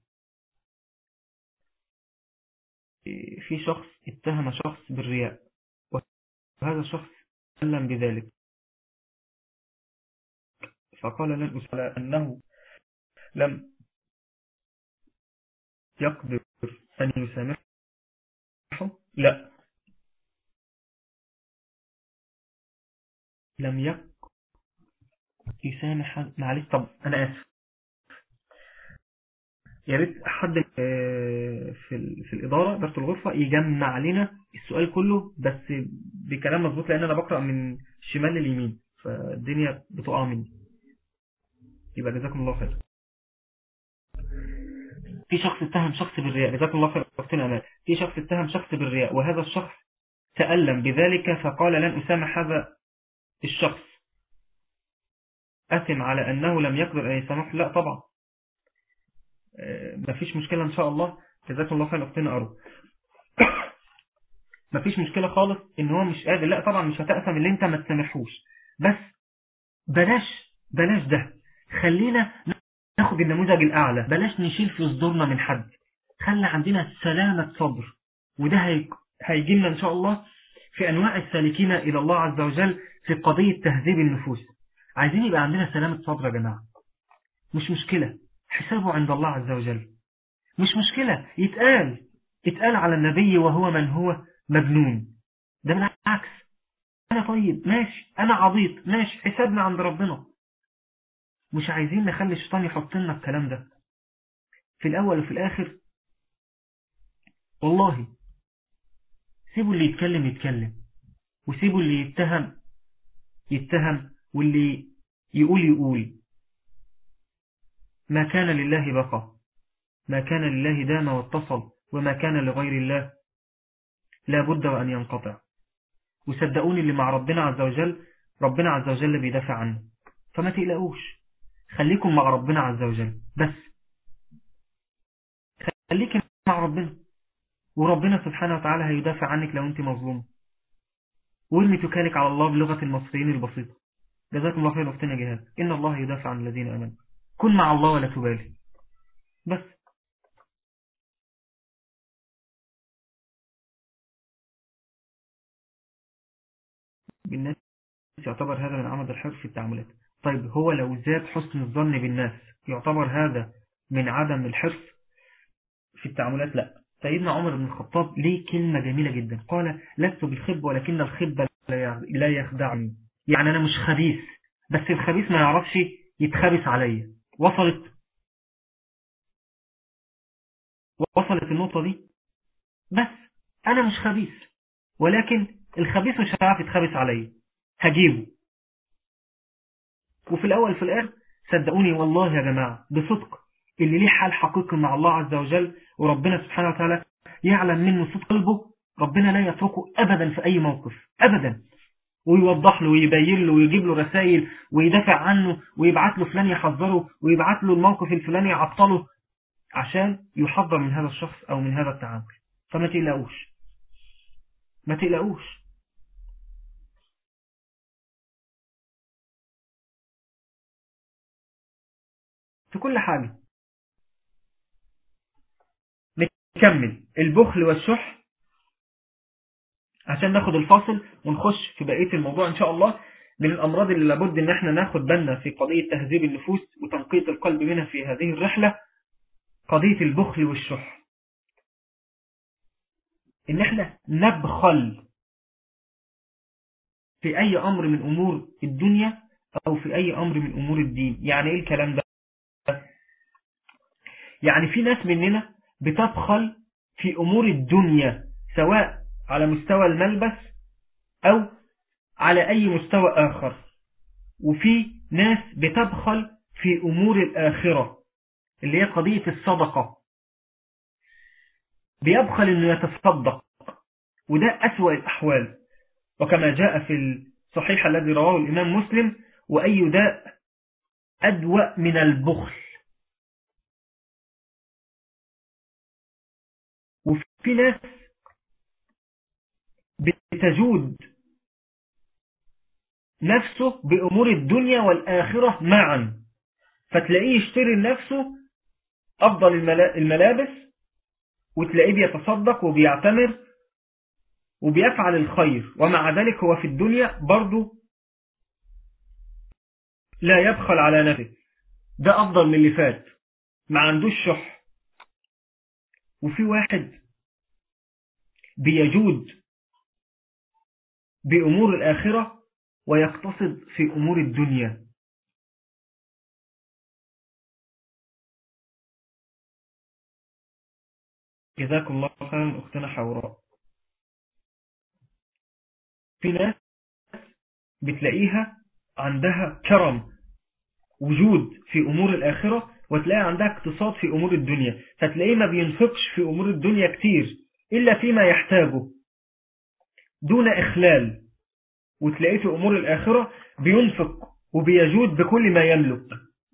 في شخص اتهم شخص بالرياء وهذا الشخص تألم بذلك فقال لن أسأل أنه لم يقدر أن يسامحه لا لم يق يسامح معلش طب أنا آسف يا ريت حد في في الإدارة إدارة الغرفة يجمع لنا السؤال كله بس بكلام مظبوط لأن أنا بقرأ من الشمال لليمين فالدنيا بتقع مني يبقى جزاكم الله خير في شخص اتهم شخص بالرياء جزاكم الله خير أختنا أمال في شخص اتهم شخص بالرياء وهذا الشخص تألم بذلك فقال لن أسامح هذا الشخص أثم على أنه لم يقدر أن يسامح لا طبعا مفيش مشكلة إن شاء الله جزاكم الله خير أختنا أرو مفيش مشكلة خالص إن هو مش قادر لا طبعا مش هتأثم اللي أنت ما تسامحوش بس بلاش بلاش ده خلينا ناخد النموذج الأعلى بلاش نشيل في صدورنا من حد خلي عندنا سلامة صدر وده هيجي لنا إن شاء الله في أنواع السالكين إلى الله عز وجل في قضية تهذيب النفوس عايزين يبقى عندنا سلامة صدر يا جماعة مش مشكلة حسابه عند الله عز وجل مش مشكلة يتقال يتقال على النبي وهو من هو مجنون ده بالعكس أنا طيب ماشي أنا عبيط ماشي حسابنا عند ربنا مش عايزين نخلي الشيطان يحط لنا الكلام ده في الأول وفي الآخر والله سيبوا اللي يتكلم يتكلم وسيبوا اللي يتهم يتهم واللي يقول يقول ما كان لله بقى ما كان لله دام واتصل وما كان لغير الله لا بد وأن ينقطع وصدقوني اللي مع ربنا عز وجل ربنا عز وجل بيدافع عنه فما تقلقوش خليكم مع ربنا عز وجل بس خليك مع ربنا وربنا سبحانه وتعالى هيدافع عنك لو انت مظلوم وارمي تكالك على الله بلغة المصريين البسيطة جزاكم الله خير اختنا جهاد إن الله يدافع عن الذين أمنوا كن مع الله ولا تبالي بس بالناس يعتبر هذا من عمد الحرص في التعاملات طيب هو لو زاد حسن الظن بالناس يعتبر هذا من عدم الحرص في التعاملات لا سيدنا عمر بن الخطاب ليه كلمة جميلة جدا قال لست بالخب ولكن الخب لا يخدعني يعني أنا مش خبيث بس الخبيث ما يعرفش يتخبث عليا وصلت وصلت النقطة دي بس أنا مش خبيث ولكن الخبيث مش هيعرف يتخبث عليا هجيبه وفي الأول في الآخر صدقوني والله يا جماعة بصدق اللي ليه حال حقيقي مع الله عز وجل وربنا سبحانه وتعالى يعلم منه صدق قلبه ربنا لا يتركه أبدا في أي موقف أبدا ويوضح له ويبين له ويجيب له رسائل ويدافع عنه ويبعت له فلان يحذره ويبعت له الموقف الفلاني يعطله عشان يحذر من هذا الشخص أو من هذا التعامل فما تقلقوش ما تقلقوش في كل حاجة نكمل البخل والشح عشان ناخد الفاصل ونخش في بقية الموضوع إن شاء الله من الأمراض اللي لابد إن احنا ناخد بالنا في قضية تهذيب النفوس وتنقية القلب منها في هذه الرحلة قضية البخل والشح إن احنا نبخل في أي أمر من أمور الدنيا أو في أي أمر من أمور الدين يعني إيه الكلام ده يعني في ناس مننا بتبخل في أمور الدنيا سواء على مستوى الملبس أو على أي مستوى آخر وفي ناس بتبخل في أمور الآخرة اللي هي قضية الصدقة بيبخل أنه يتصدق وده أسوأ الأحوال وكما جاء في الصحيح الذي رواه الإمام مسلم وأي داء أدوأ من البخل وفي ناس بتجود نفسه بأمور الدنيا والآخرة معا فتلاقيه يشتري لنفسه أفضل الملابس وتلاقيه بيتصدق وبيعتمر وبيفعل الخير ومع ذلك هو في الدنيا برضه لا يبخل على نفسه ده أفضل من اللي فات ما عندوش شح وفي واحد بيجود بأمور الآخرة ويقتصد في أمور الدنيا جزاكم الله خيرا أختنا حوراء في ناس بتلاقيها عندها كرم وجود في أمور الآخرة وتلاقي عندها اقتصاد في أمور الدنيا فتلاقيه ما بينفقش في أمور الدنيا كتير إلا فيما يحتاجه دون إخلال وتلاقيه في أمور الآخرة بينفق وبيجود بكل ما يملك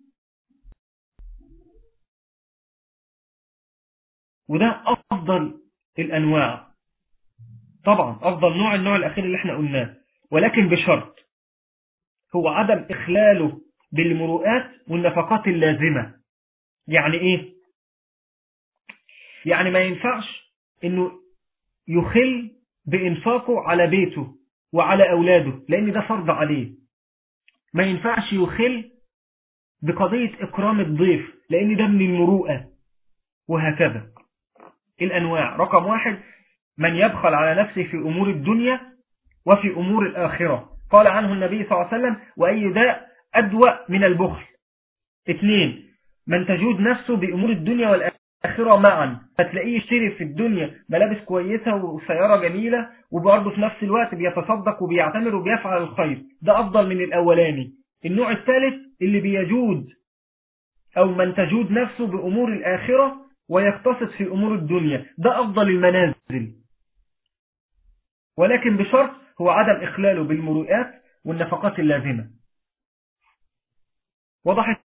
وده أفضل الأنواع طبعا أفضل نوع النوع الأخير اللي احنا قلناه ولكن بشرط هو عدم إخلاله بالمروءات والنفقات اللازمة يعني إيه؟ يعني ما ينفعش إنه يخل بإنفاقه على بيته وعلى أولاده لأن ده فرض عليه ما ينفعش يخل بقضية إكرام الضيف لأن ده من المروءة وهكذا الأنواع رقم واحد من يبخل على نفسه في أمور الدنيا وفي أمور الآخرة قال عنه النبي صلى الله عليه وسلم وأي داء أدوى من البخل اثنين من تجود نفسه بأمور الدنيا والآخرة معا فتلاقيه يشتري في الدنيا ملابس كويسة وسيارة جميلة وبرضه في نفس الوقت بيتصدق وبيعتمر وبيفعل الخير ده أفضل من الأولاني النوع الثالث اللي بيجود أو من تجود نفسه بأمور الآخرة ويقتصد في أمور الدنيا ده أفضل المنازل ولكن بشرط هو عدم إخلاله بالمروءات والنفقات اللازمة وضحت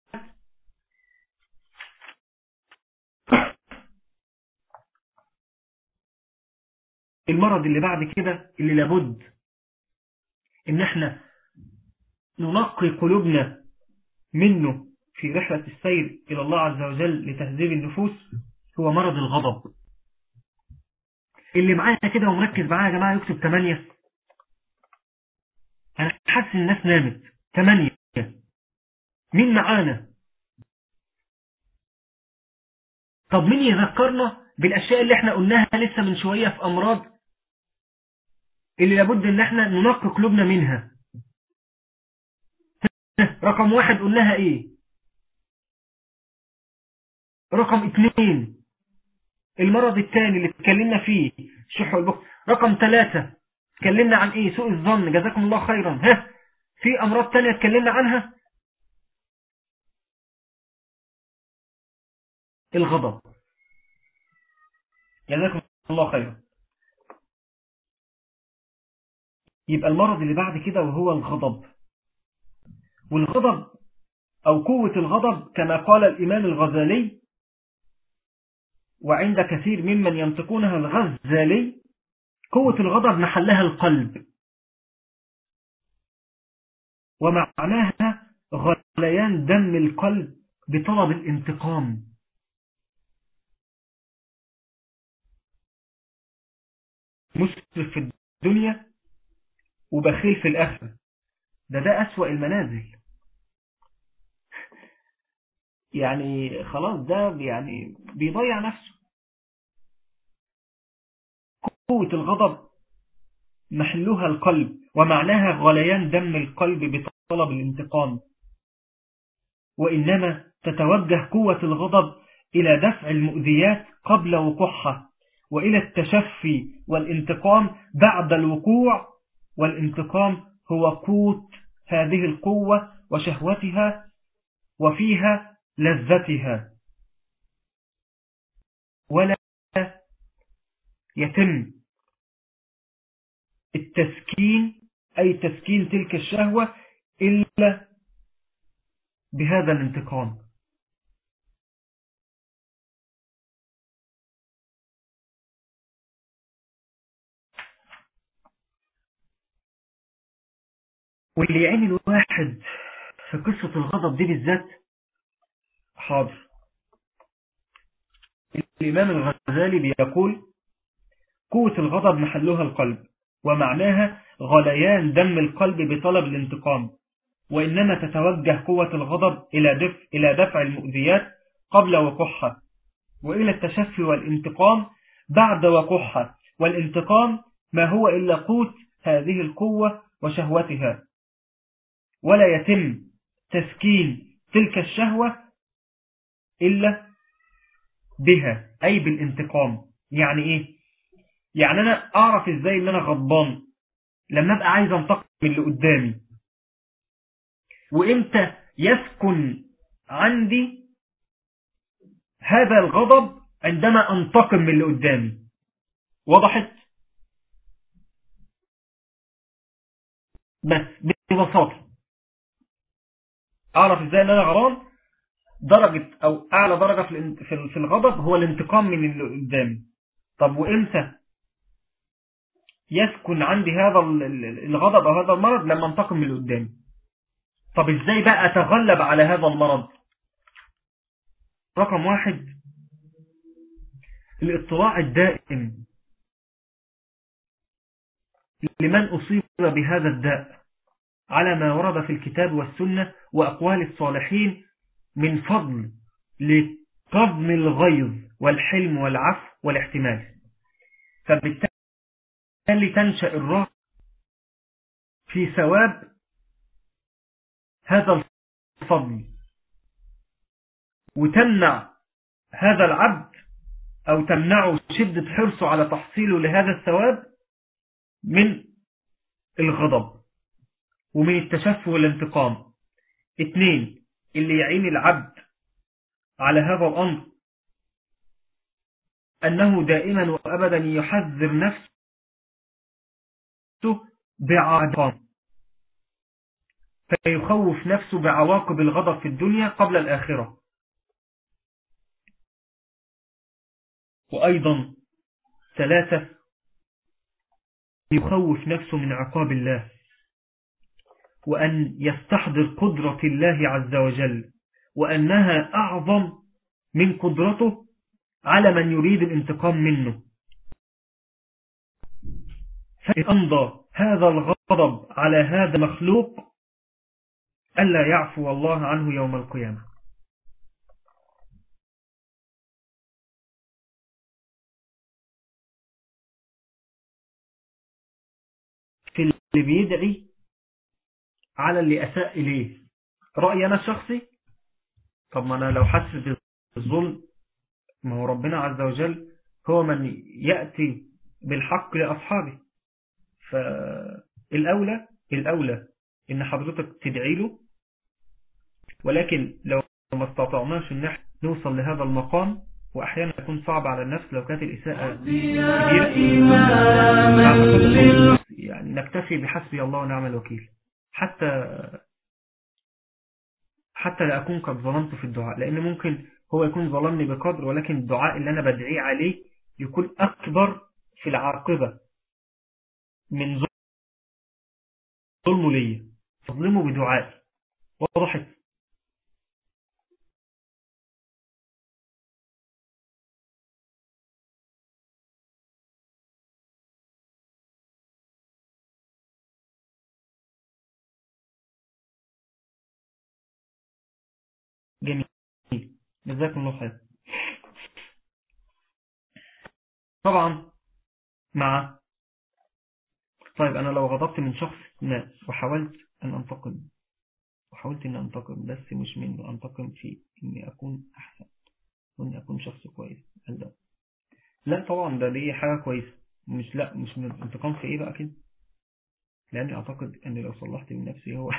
المرض اللي بعد كده اللي لابد ان احنا ننقي قلوبنا منه في رحلة السير إلى الله عز وجل لتهذيب النفوس هو مرض الغضب اللي معايا كده ومركز معايا يا جماعة يكتب 8 أنا حاسس الناس نامت 8 مين معانا طب مين يذكرنا بالأشياء اللي احنا قلناها لسه من شوية في أمراض اللي لابد ان احنا ننقي قلوبنا منها رقم واحد قلناها ايه رقم اثنين المرض الثاني اللي اتكلمنا فيه شح والبخل رقم ثلاثة اتكلمنا عن ايه سوء الظن جزاكم الله خيرا ها في امراض تانية اتكلمنا عنها الغضب جزاكم الله خيرا يبقى المرض اللي بعد كده وهو الغضب والغضب أو قوة الغضب كما قال الإمام الغزالي وعند كثير ممن ينطقونها الغزالي قوة الغضب محلها القلب ومعناها غليان دم القلب بطلب الانتقام مسرف في الدنيا وبخيل في الآخرة ده ده أسوأ المنازل يعني خلاص ده يعني بيضيع نفسه قوة الغضب محلها القلب ومعناها غليان دم القلب بطلب الانتقام وإنما تتوجه قوة الغضب إلى دفع المؤذيات قبل وقوعها وإلى التشفي والانتقام بعد الوقوع والانتقام هو قوت هذه القوة وشهوتها وفيها لذتها ولا يتم التسكين أي تسكين تلك الشهوة إلا بهذا الانتقام واللي يعين الواحد في قصة الغضب دي بالذات حاضر الإمام الغزالي بيقول قوة الغضب محلها القلب ومعناها غليان دم القلب بطلب الانتقام وإنما تتوجه قوة الغضب إلى دفع, إلى دفع المؤذيات قبل وقوعها وإلى التشفي والانتقام بعد وقوعها والانتقام ما هو إلا قوت هذه القوة وشهوتها ولا يتم تسكين تلك الشهوة إلا بها أي بالانتقام يعني إيه يعني أنا أعرف إزاي إن أنا غضبان لما أبقى عايز أنتقم من اللي قدامي وإمتى يسكن عندي هذا الغضب عندما أنتقم من اللي قدامي وضحت بس ببساطة أعرف إزاي إن أنا غرام درجة أو أعلى درجة في الغضب هو الانتقام من اللي قدامي طب وإمتى يسكن عندي هذا الغضب أو هذا المرض لما انتقم من اللي قدامي طب إزاي بقى أتغلب على هذا المرض رقم واحد الاطلاع الدائم لمن أصيب بهذا الداء على ما ورد في الكتاب والسنة وأقوال الصالحين من فضل لقضم الغيظ والحلم والعفو والاحتمال فبالتالي تنشأ الراحة في ثواب هذا الفضل وتمنع هذا العبد أو تمنعه شدة حرصه على تحصيله لهذا الثواب من الغضب ومن التشفي والانتقام اثنين اللي يعين العبد على هذا الأمر أنه دائما وأبدا يحذر نفسه بعواقب فيخوف نفسه بعواقب الغضب في الدنيا قبل الآخرة وأيضا ثلاثة يخوف نفسه من عقاب الله وأن يستحضر قدرة الله عز وجل وأنها أعظم من قدرته على من يريد الانتقام منه فأمضى هذا الغضب على هذا المخلوق ألا يعفو الله عنه يوم القيامة في اللي بيدعي على اللي أساء إليه رأيي أنا الشخصي طب ما أنا لو حاسس بالظلم ما هو ربنا عز وجل هو من يأتي بالحق لأصحابه فالأولى الأولى إن حضرتك تدعي له ولكن لو ما استطعناش إن احنا نوصل لهذا المقام وأحيانا يكون صعب على النفس لو كانت الإساءة كبيرة يعني نكتفي بحسبي الله ونعم الوكيل حتى حتى لا أكون قد ظلمت في الدعاء لأن ممكن هو يكون ظلمني بقدر ولكن الدعاء اللي أنا بدعيه عليه يكون أكبر في العاقبة من ظلمه لي فظلمه بدعائي وضحت جميل جزاكم الله خير طبعا مع طيب أنا لو غضبت من شخص ما وحاولت أن أنتقم وحاولت أن أنتقم بس مش منه أنتقم في إني أكون أحسن وإني أكون شخص كويس هل ده لا طبعا ده دي حاجة كويسة مش لا مش من انتقام في إيه بقى كده لأني أعتقد أني لو صلحت من نفسي هو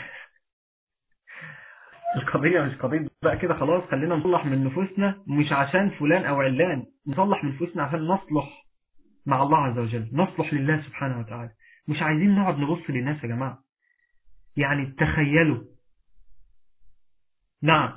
القضية مش قضية بقى كده خلاص خلينا نصلح من نفوسنا مش عشان فلان أو علان نصلح من نفوسنا عشان نصلح مع الله عز وجل نصلح لله سبحانه وتعالى مش عايزين نقعد نبص للناس يا جماعة يعني تخيلوا نعم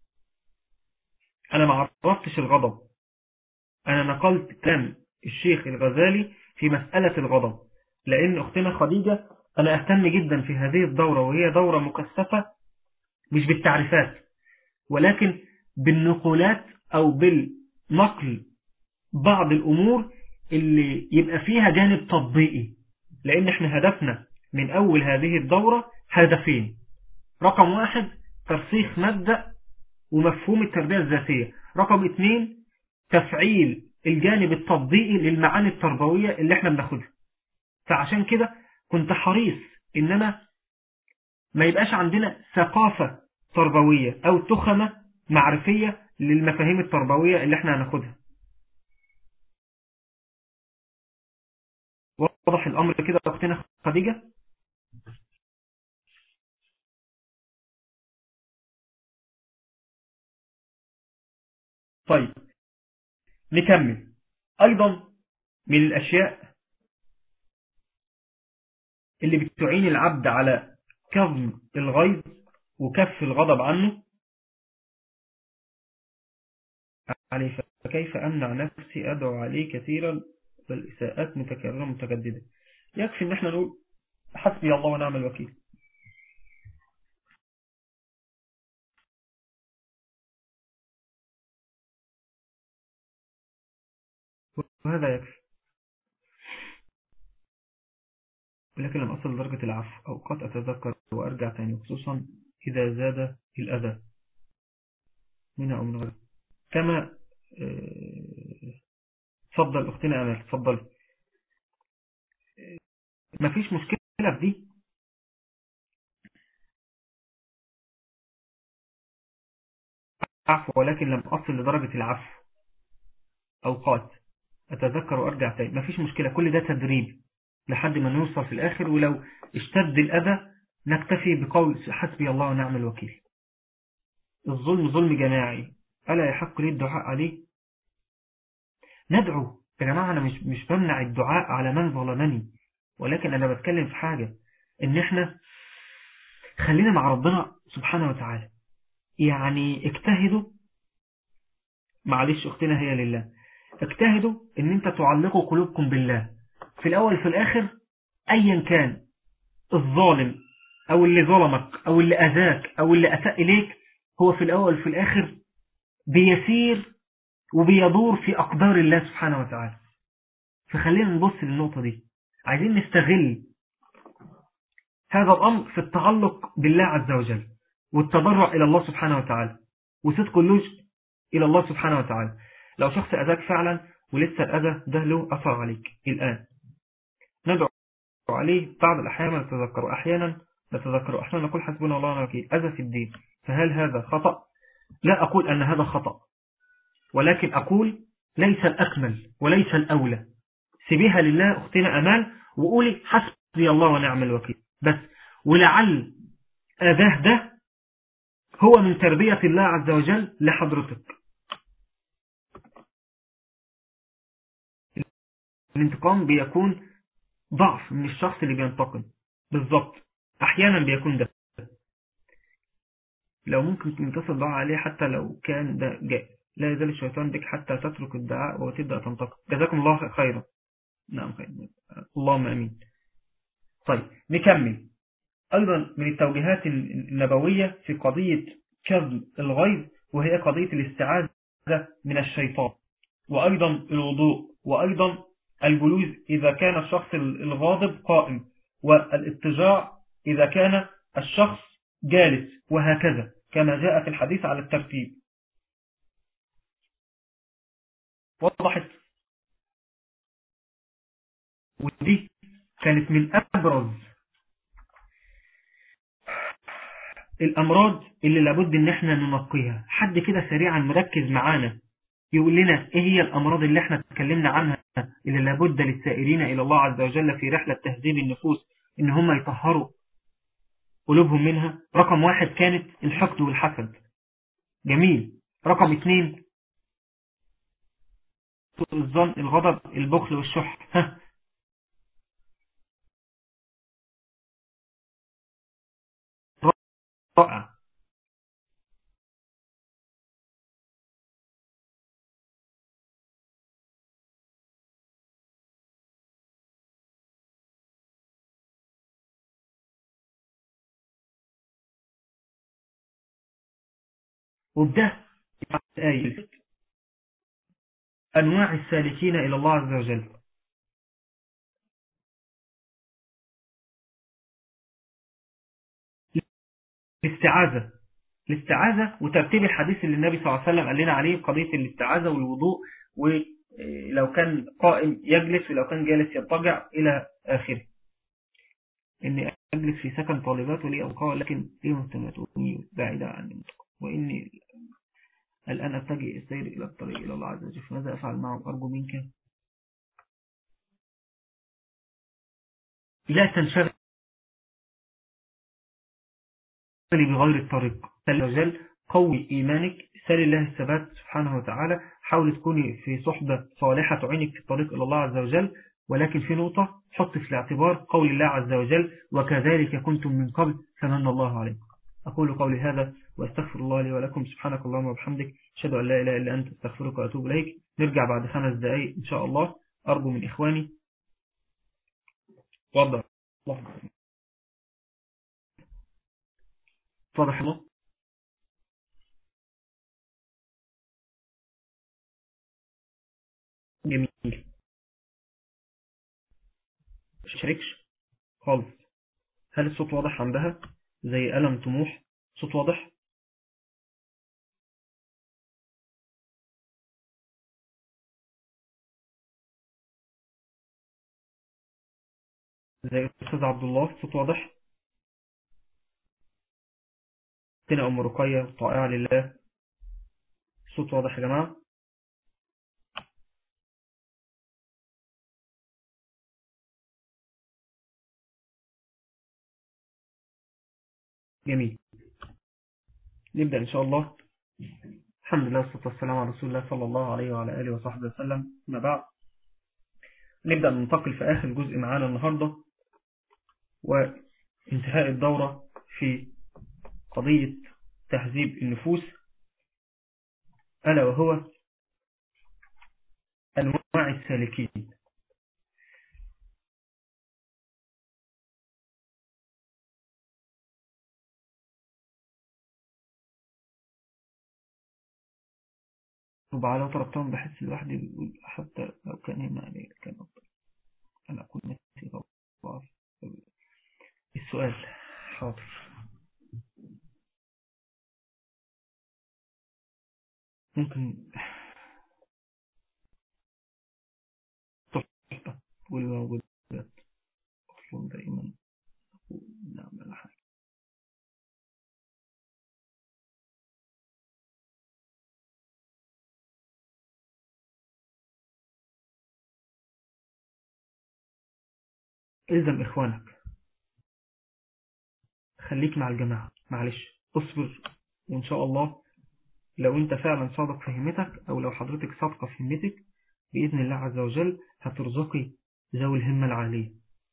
أنا ما عرفتش الغضب أنا نقلت كلام الشيخ الغزالي في مسألة الغضب لأن أختنا خديجة أنا أهتم جدا في هذه الدورة وهي دورة مكثفة مش بالتعريفات ولكن بالنقولات أو بالنقل بعض الأمور اللي يبقى فيها جانب تطبيقي لأن احنا هدفنا من أول هذه الدورة هدفين رقم واحد ترسيخ مبدأ ومفهوم التربية الذاتية رقم اثنين تفعيل الجانب التطبيقي للمعاني التربوية اللي احنا بناخدها فعشان كده كنت حريص ان انا ما يبقاش عندنا ثقافة تربوية او تخمة معرفية للمفاهيم التربوية اللي احنا هناخدها واضح الامر كده اختنا خديجة طيب نكمل ايضا من الاشياء اللي بتعين العبد على كظم الغيظ وكف الغضب عنه عليه فكيف أمنع نفسي أدعو عليه كثيرا والإساءات متكررة متجددة يكفي ان احنا نقول حسبي الله ونعم الوكيل وهذا يكفي ولكن لم أصل لدرجة العفو أوقات أتذكر وأرجع تاني خصوصا إذا زاد الأذى منها أو من غير كما تفضل أختنا أمال تفضل مفيش مشكلة في دي عفو ولكن لم أصل لدرجة العفو أوقات أتذكر وأرجع تاني مفيش مشكلة كل ده تدريب لحد ما نوصل في الآخر ولو اشتد الأذى نكتفي بقول حسبي الله ونعم الوكيل الظلم ظلم جماعي ألا يحق لي الدعاء عليه ندعو يا جماعة أنا مش, مش بمنع الدعاء على من ظلمني ولكن أنا بتكلم في حاجة إن إحنا خلينا مع ربنا سبحانه وتعالى يعني اجتهدوا معلش أختنا هي لله اجتهدوا إن أنت تعلقوا قلوبكم بالله في الأول في الآخر أيا كان الظالم أو اللي ظلمك أو اللي أذاك أو اللي أساء إليك هو في الأول في الآخر بيسير وبيدور في أقدار الله سبحانه وتعالى فخلينا نبص للنقطة دي عايزين نستغل هذا الأمر في التعلق بالله عز وجل والتضرع إلى الله سبحانه وتعالى وصدق اللجء إلى الله سبحانه وتعالى لو شخص أذاك فعلا ولسه الأذى ده له أثر عليك الآن ندعو عليه بعض الأحيان نتذكر أحيانا نتذكر أحيانا نقول حسبنا الله ونعم الوكيل أذى في الدين فهل هذا خطأ لا أقول أن هذا خطأ ولكن أقول ليس الأكمل وليس الأولى سيبيها لله أختنا أمال وقولي حسبي الله ونعم الوكيل بس ولعل أذاه ده هو من تربية الله عز وجل لحضرتك الانتقام بيكون ضعف من الشخص اللي بينتقم بالضبط أحيانا بيكون ده لو ممكن تنتصر دعاء عليه حتى لو كان ده جاء لا يزال الشيطان بك حتى تترك الدعاء وتبدأ تنتقم جزاكم الله خيرا نعم خير اللهم أمين طيب نكمل أيضا من التوجيهات النبوية في قضية كظم الغيظ وهي قضية الاستعاذة من الشيطان وأيضا الوضوء وأيضا الجلوس إذا كان الشخص الغاضب قائم والاضطجاع إذا كان الشخص جالس وهكذا كما جاء في الحديث على الترتيب وضحت ودي كانت من أبرز الأمراض اللي لابد ان احنا ننقيها حد كده سريعا مركز معانا يقول لنا ايه هي الأمراض اللي احنا اتكلمنا عنها اللي لابد للسائرين إلى الله عز وجل في رحلة تهذيب النفوس ان هم يطهروا قلوبهم منها رقم واحد كانت الحقد والحسد جميل رقم اثنين الظن الغضب البخل والشح ها رائع وبده آية أنواع السالكين إلى الله عز وجل الاستعاذة الاستعاذة وترتيب الحديث اللي النبي صلى الله عليه وسلم قال لنا عليه قضية الاستعاذة والوضوء ولو كان قائم يجلس ولو كان جالس يضطجع إلى آخره إني أجلس في سكن طالبات ولي أبقاء لكن لي مهتمتوني بعيدة عن المنطقة وإني الآن أتجه السير إلى الطريق إلى الله عز وجل ماذا أفعل معهم أرجو منك لا تنشغل بغير الطريق سل وجل قوي إيمانك سل الله الثبات سبحانه وتعالى حاول تكوني في صحبة صالحة تعينك في الطريق إلى الله عز وجل ولكن في نقطة حط في الاعتبار قول الله عز وجل وكذلك كنتم من قبل فمن الله عليكم أقول قولي هذا وأستغفر الله لي ولكم سبحانك اللهم وبحمدك أشهد أن لا إله إلا أنت أستغفرك وأتوب إليك نرجع بعد خمس دقائق إن شاء الله أرجو من إخواني وضع واضح الله جميل شاركش خالص هل الصوت واضح عندها زي ألم طموح صوت واضح زي أستاذ عبد الله صوت واضح تنا أم رقية طائعة لله صوت واضح يا جماعة جميل نبدأ إن شاء الله الحمد لله والصلاة والسلام على رسول الله صلى الله عليه وعلى آله وصحبه وسلم ما بعد نبدأ ننتقل في آخر جزء معانا النهاردة وانتهاء الدورة في قضية تهذيب النفوس ألا وهو أنواع السالكين وبعد لو طلبتهم بحس لوحدي بيقول حتى لو كان هنا عليه كان أفضل أنا أكون نسي ضعف السؤال حاضر ممكن تحفة والواجبات أصلا دائما نعمل حاجة الزم إخوانك خليك مع الجماعة معلش اصبر وإن شاء الله لو انت فعلا صادق في همتك او لو حضرتك صادقة في همتك بإذن الله عز وجل هترزقي ذوي الهمة العالية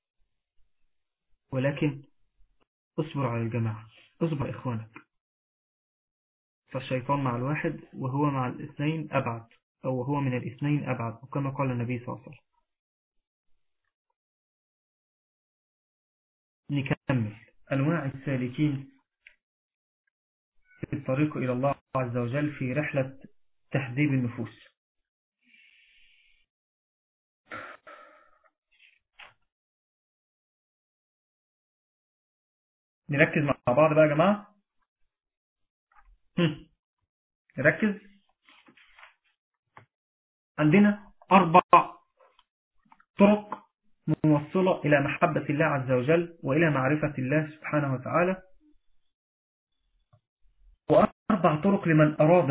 ولكن اصبر على الجماعة اصبر إخوانك فالشيطان مع الواحد وهو مع الاثنين أبعد أو هو من الاثنين أبعد وكما قال النبي صلى الله عليه وسلم نكمل أنواع السالكين في الطريق إلى الله عز وجل في رحلة تهذيب النفوس نركز مع بعض بقى يا جماعة نركز عندنا أربع طرق موصلة إلى محبة الله عز وجل وإلى معرفة الله سبحانه وتعالى وأربع طرق لمن أراد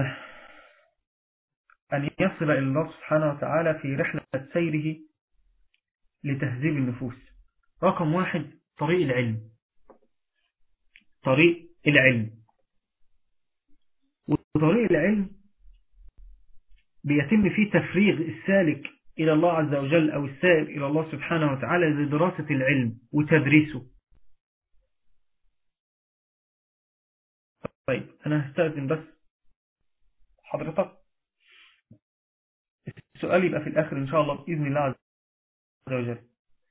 أن يصل إلى الله سبحانه وتعالى في رحلة سيره لتهذيب النفوس رقم واحد طريق العلم طريق العلم وطريق العلم بيتم فيه تفريغ السالك إلى الله عز وجل أو السائر إلى الله سبحانه وتعالى لدراسة العلم وتدريسه طيب أنا هستأذن بس حضرتك السؤال يبقى في الآخر إن شاء الله بإذن الله عز وجل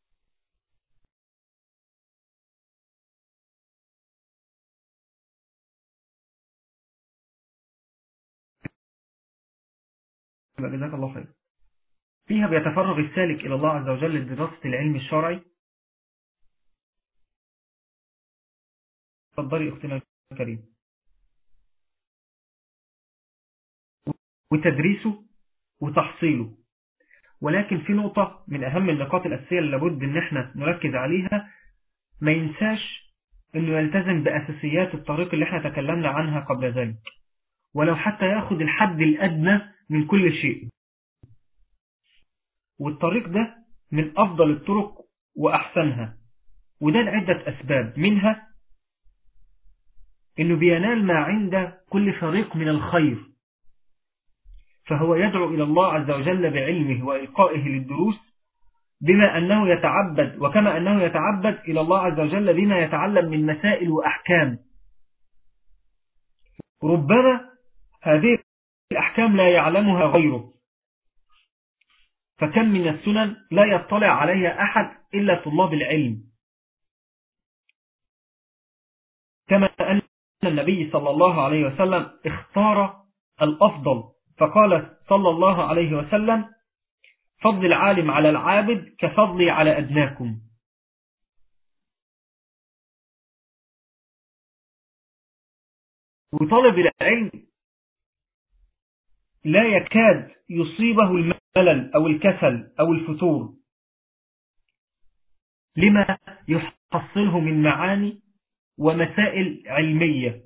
جزاك الله خير فيها بيتفرغ السالك إلى الله عز وجل لدراسة العلم الشرعي تفضلي أختنا الكريم وتدريسه وتحصيله ولكن في نقطة من أهم النقاط الأساسية اللي لابد أن احنا نركز عليها ما ينساش أنه يلتزم بأساسيات الطريق اللي احنا تكلمنا عنها قبل ذلك ولو حتى يأخذ الحد الأدنى من كل شيء والطريق ده من أفضل الطرق وأحسنها وده لعدة أسباب منها أنه بينال ما عند كل فريق من الخير فهو يدعو إلى الله عز وجل بعلمه وإلقائه للدروس بما أنه يتعبد وكما أنه يتعبد إلى الله عز وجل بما يتعلم من مسائل وأحكام ربما هذه الأحكام لا يعلمها غيره فكم من السنن لا يطلع عليها أحد إلا طلاب العلم كما أن النبي صلى الله عليه وسلم اختار الأفضل فقال صلى الله عليه وسلم فضل العالم على العابد كفضلي على أدناكم وطالب العلم لا يكاد يصيبه الملل أو الكسل أو الفتور لما يحصله من معاني ومسائل علمية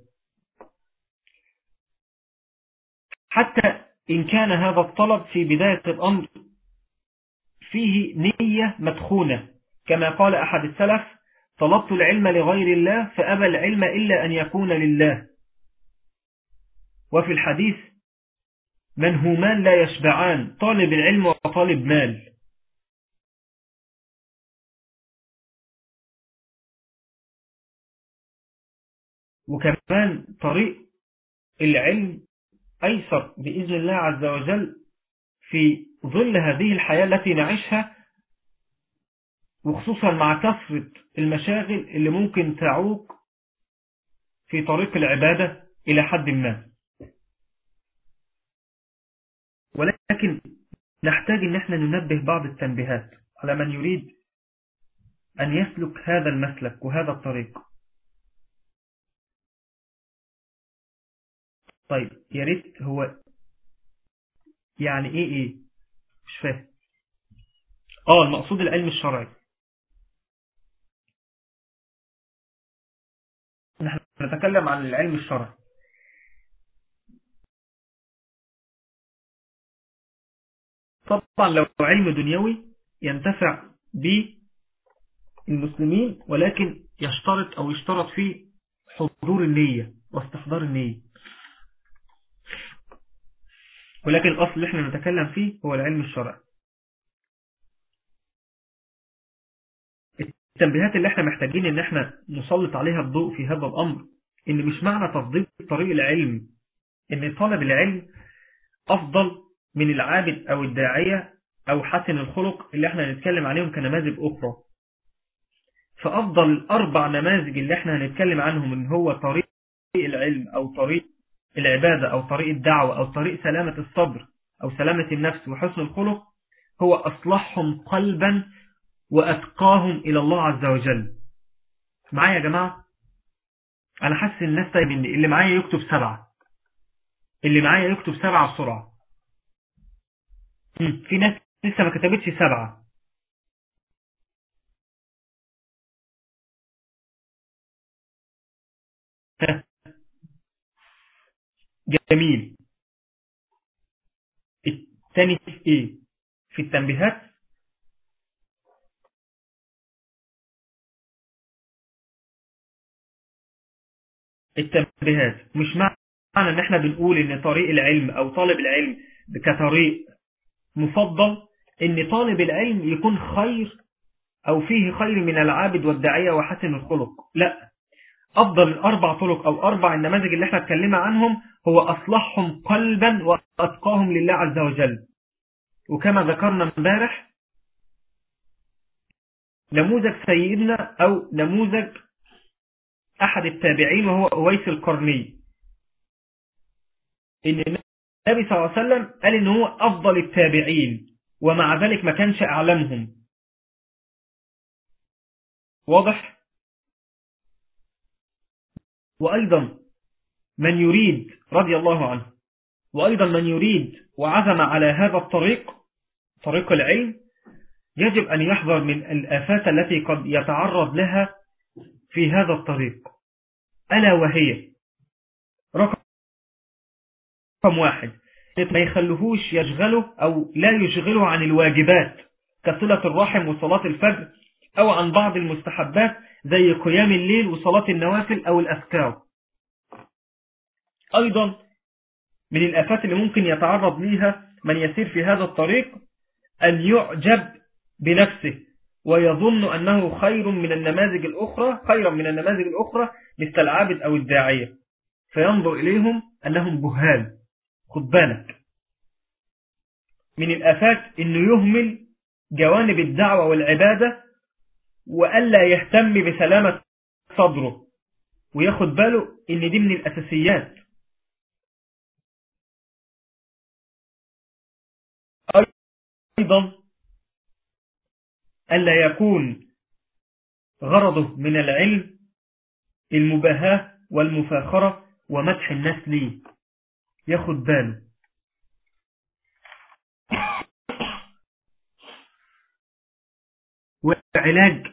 حتى إن كان هذا الطلب في بداية الأمر فيه نية مدخونة كما قال أحد السلف طلبت العلم لغير الله فأبى العلم إلا أن يكون لله وفي الحديث منهومان لا يشبعان طالب العلم وطالب مال وكمان طريق العلم أيسر بإذن الله عز وجل في ظل هذه الحياة التي نعيشها وخصوصا مع كثرة المشاغل اللي ممكن تعوق في طريق العبادة إلى حد ما ولكن نحتاج ان احنا ننبه بعض التنبيهات على من يريد أن يسلك هذا المسلك وهذا الطريق طيب يا ريت هو يعني ايه ايه مش فاهم اه المقصود العلم الشرعي نحن نتكلم عن العلم الشرعي طبعا لو علم دنيوي ينتفع به المسلمين ولكن يشترط او يشترط فيه حضور النية واستحضار النية ولكن الأصل اللي احنا نتكلم فيه هو العلم الشرعي التنبيهات اللي احنا محتاجين ان احنا نسلط عليها الضوء في هذا الأمر ان مش معنى تفضيل طريق العلم ان طالب العلم أفضل من العابد أو الداعية أو حسن الخلق اللي احنا هنتكلم عليهم كنماذج أخرى فأفضل الأربع نماذج اللي احنا هنتكلم عنهم ان هو طريق العلم أو طريق العبادة أو طريق الدعوة أو طريق سلامة الصبر أو سلامة النفس وحسن الخلق هو أصلحهم قلبا وأتقاهم إلى الله عز وجل معايا يا جماعة أنا حاسس الناس طيب إن اللي معايا يكتب سبعة اللي معايا يكتب سبعة بسرعة في ناس لسه ما كتبتش سبعة جميل الثاني في ايه في التنبيهات التنبيهات مش معنى ان احنا بنقول ان طريق العلم او طالب العلم كطريق مفضل ان طالب العلم يكون خير او فيه خير من العابد والداعية وحسن الخلق لا افضل الاربع طرق او اربع النماذج اللي احنا اتكلمنا عنهم هو اصلحهم قلبا واتقاهم لله عز وجل وكما ذكرنا امبارح نموذج سيدنا او نموذج احد التابعين وهو اويس القرني ان النبي صلى الله عليه وسلم قال ان هو افضل التابعين ومع ذلك ما كانش اعلمهم واضح وأيضا من يريد رضي الله عنه وأيضا من يريد وعزم على هذا الطريق طريق العلم يجب أن يحذر من الآفات التي قد يتعرض لها في هذا الطريق ألا وهي رقم واحد ما يخلوهوش يشغله أو لا يشغله عن الواجبات كصلة الرحم وصلاة الفجر أو عن بعض المستحبات زي قيام الليل وصلاة النوافل أو الأذكار أيضا من الآفات اللي ممكن يتعرض ليها من يسير في هذا الطريق أن يعجب بنفسه ويظن أنه خير من النماذج الأخرى خيرا من النماذج الأخرى مثل العابد أو الداعية فينظر إليهم أنهم بهال خد بالك من الآفات أنه يهمل جوانب الدعوة والعبادة وألا يهتم بسلامة صدره وياخد باله ان دي من الأساسيات أيضا ألا يكون غرضه من العلم المباهاة والمفاخرة ومدح الناس ليه ياخد باله وعلاج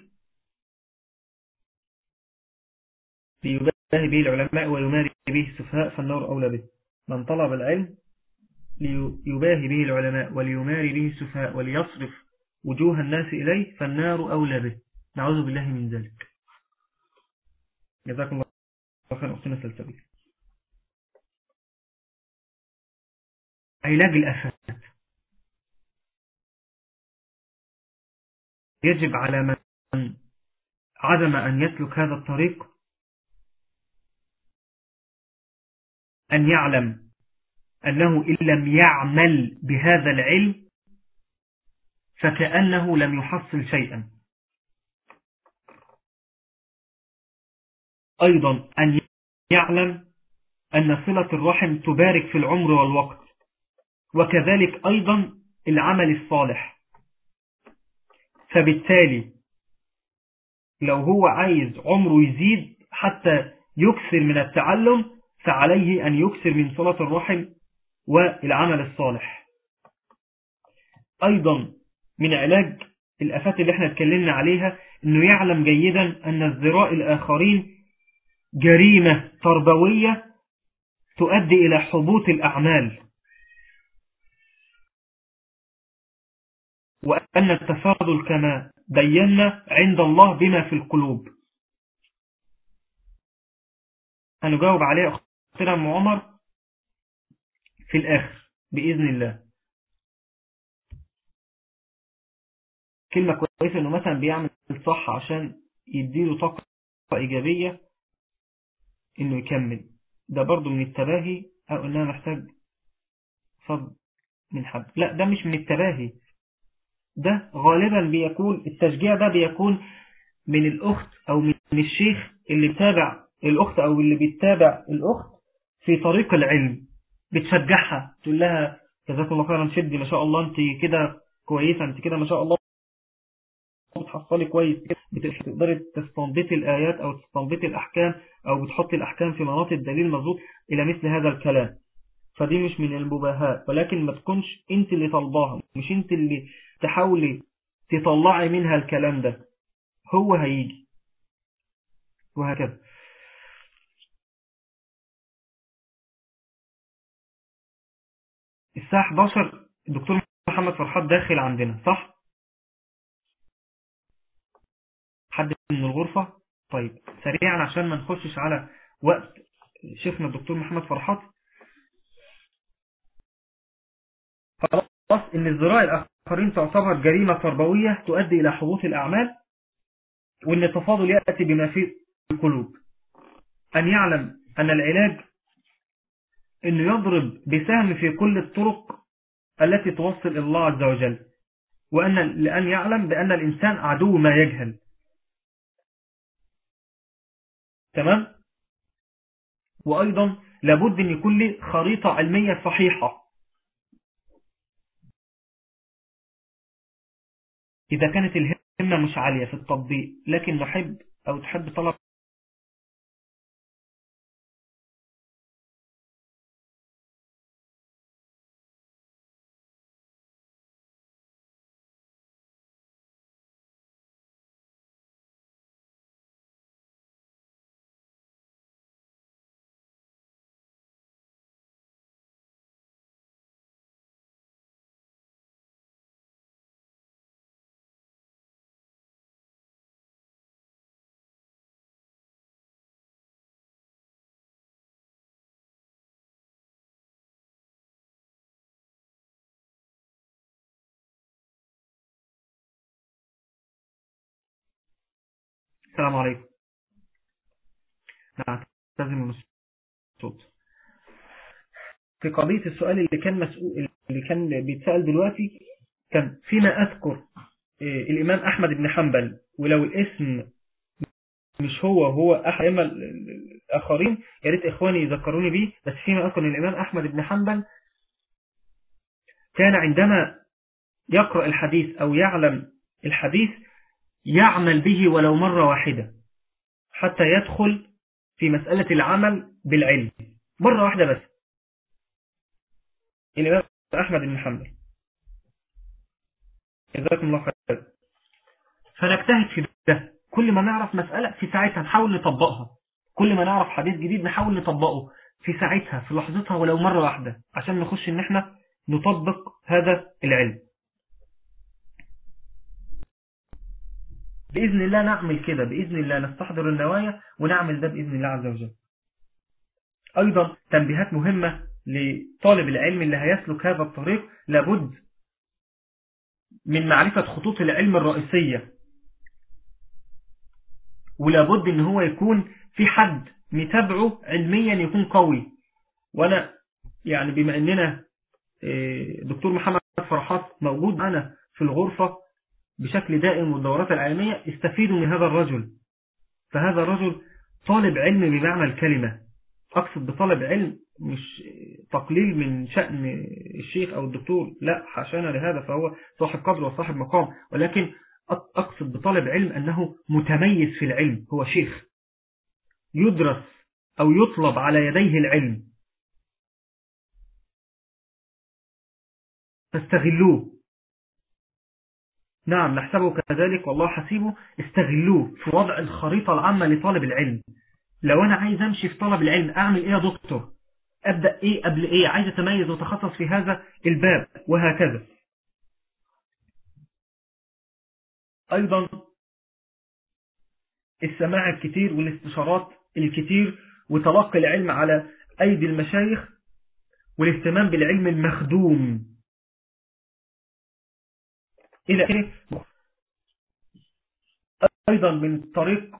ليباهي به العلماء ويماري به السفهاء فالنار أولى به من طلب العلم ليباهي به العلماء وليماري به السفهاء وليصرف وجوه الناس إليه فالنار أولى به نعوذ بالله من ذلك جزاكم الله خير أختنا سلسبيل علاج الأفات يجب على من عدم أن يسلك هذا الطريق أن يعلم أنه إن لم يعمل بهذا العلم فكأنه لم يحصل شيئا أيضا أن يعلم أن صلة الرحم تبارك في العمر والوقت وكذلك أيضا العمل الصالح فبالتالي لو هو عايز عمره يزيد حتى يكثر من التعلم فعليه أن يكثر من صلاة الرحم والعمل الصالح أيضا من علاج الأفات اللي احنا اتكلمنا عليها أنه يعلم جيدا أن ازدراء الآخرين جريمة تربوية تؤدي إلى حبوط الأعمال وأن التفاضل كما بينا عند الله بما في القلوب هنجاوب عليه أختنا أم عمر في الآخر بإذن الله كلمة كويسة أنه مثلا بيعمل صح عشان يديله طاقة إيجابية أنه يكمل ده برضو من التباهي أو أنها محتاج صد من حد لا ده مش من التباهي ده غالبا بيكون التشجيع ده بيكون من الأخت أو من الشيخ اللي بتابع الأخت أو اللي بيتابع الأخت في طريق العلم بتشجعها تقول لها جزاك الله خيرا شدي ما شاء الله انت كده كويسة انت كده ما شاء الله بتحصلي كويس بتقدري تستنبطي الآيات أو تستنبطي الأحكام أو بتحطي الأحكام في مناطق الدليل مظبوط إلى مثل هذا الكلام فدي مش من المباهات ولكن ما تكونش انت اللي طالباها مش انت اللي تحاولي تطلعي منها الكلام ده هو هيجي وهكذا الساعة 11 الدكتور محمد فرحات داخل عندنا صح؟ حد من الغرفة طيب سريعا عشان ما نخشش على وقت شيخنا الدكتور محمد فرحات خلاص ان الزراء الآخرين تعتبر جريمة تربوية تؤدي إلى حبوط الأعمال وان التفاضل يأتي بما في القلوب أن يعلم أن العلاج أنه يضرب بسهم في كل الطرق التي توصل إلى الله عز وجل وأن لأن يعلم بأن الإنسان عدو ما يجهل تمام وأيضا لابد أن يكون لي خريطة علمية صحيحة إذا كانت الهمة مش عالية في التطبيق لكن نحب أو تحب طلب السلام عليكم نعتذر من الصوت في قضية السؤال اللي كان مسؤول اللي كان بيتسأل دلوقتي كان فيما أذكر الإمام أحمد بن حنبل ولو الاسم مش هو هو أحد الأئمة الآخرين يا ريت إخواني يذكروني بيه بس فيما أذكر الإمام أحمد بن حنبل كان عندما يقرأ الحديث أو يعلم الحديث يعمل به ولو مرة واحدة حتى يدخل في مسألة العمل بالعلم مرة واحدة بس الإمام أحمد بن حنبل جزاكم الله خير فنجتهد في ده كل ما نعرف مسألة في ساعتها نحاول نطبقها كل ما نعرف حديث جديد نحاول نطبقه في ساعتها في لحظتها ولو مرة واحدة عشان نخش ان احنا نطبق هذا العلم بإذن الله نعمل كده بإذن الله نستحضر النوايا ونعمل ده بإذن الله عز وجل أيضا تنبيهات مهمة لطالب العلم اللي هيسلك هذا الطريق لابد من معرفة خطوط العلم الرئيسية ولابد ان هو يكون في حد متابعه علميا يكون قوي وانا يعني بما اننا دكتور محمد فرحات موجود معنا في الغرفة بشكل دائم والدورات العلمية استفيدوا من هذا الرجل فهذا الرجل طالب علم بمعنى الكلمة أقصد بطالب علم مش تقليل من شأن الشيخ أو الدكتور لا حاشانا لهذا فهو صاحب قدر وصاحب مقام ولكن أقصد بطالب علم أنه متميز في العلم هو شيخ يدرس أو يطلب على يديه العلم فاستغلوه نعم نحسبه كذلك والله حسيبه استغلوه في وضع الخريطة العامة لطالب العلم لو أنا عايز أمشي في طلب العلم أعمل إيه يا دكتور أبدأ إيه قبل إيه عايز أتميز وتخصص في هذا الباب وهكذا أيضا السماع الكتير والاستشارات الكتير وتلقي العلم على أيدي المشايخ والاهتمام بالعلم المخدوم إلى آخره أيضا من طريق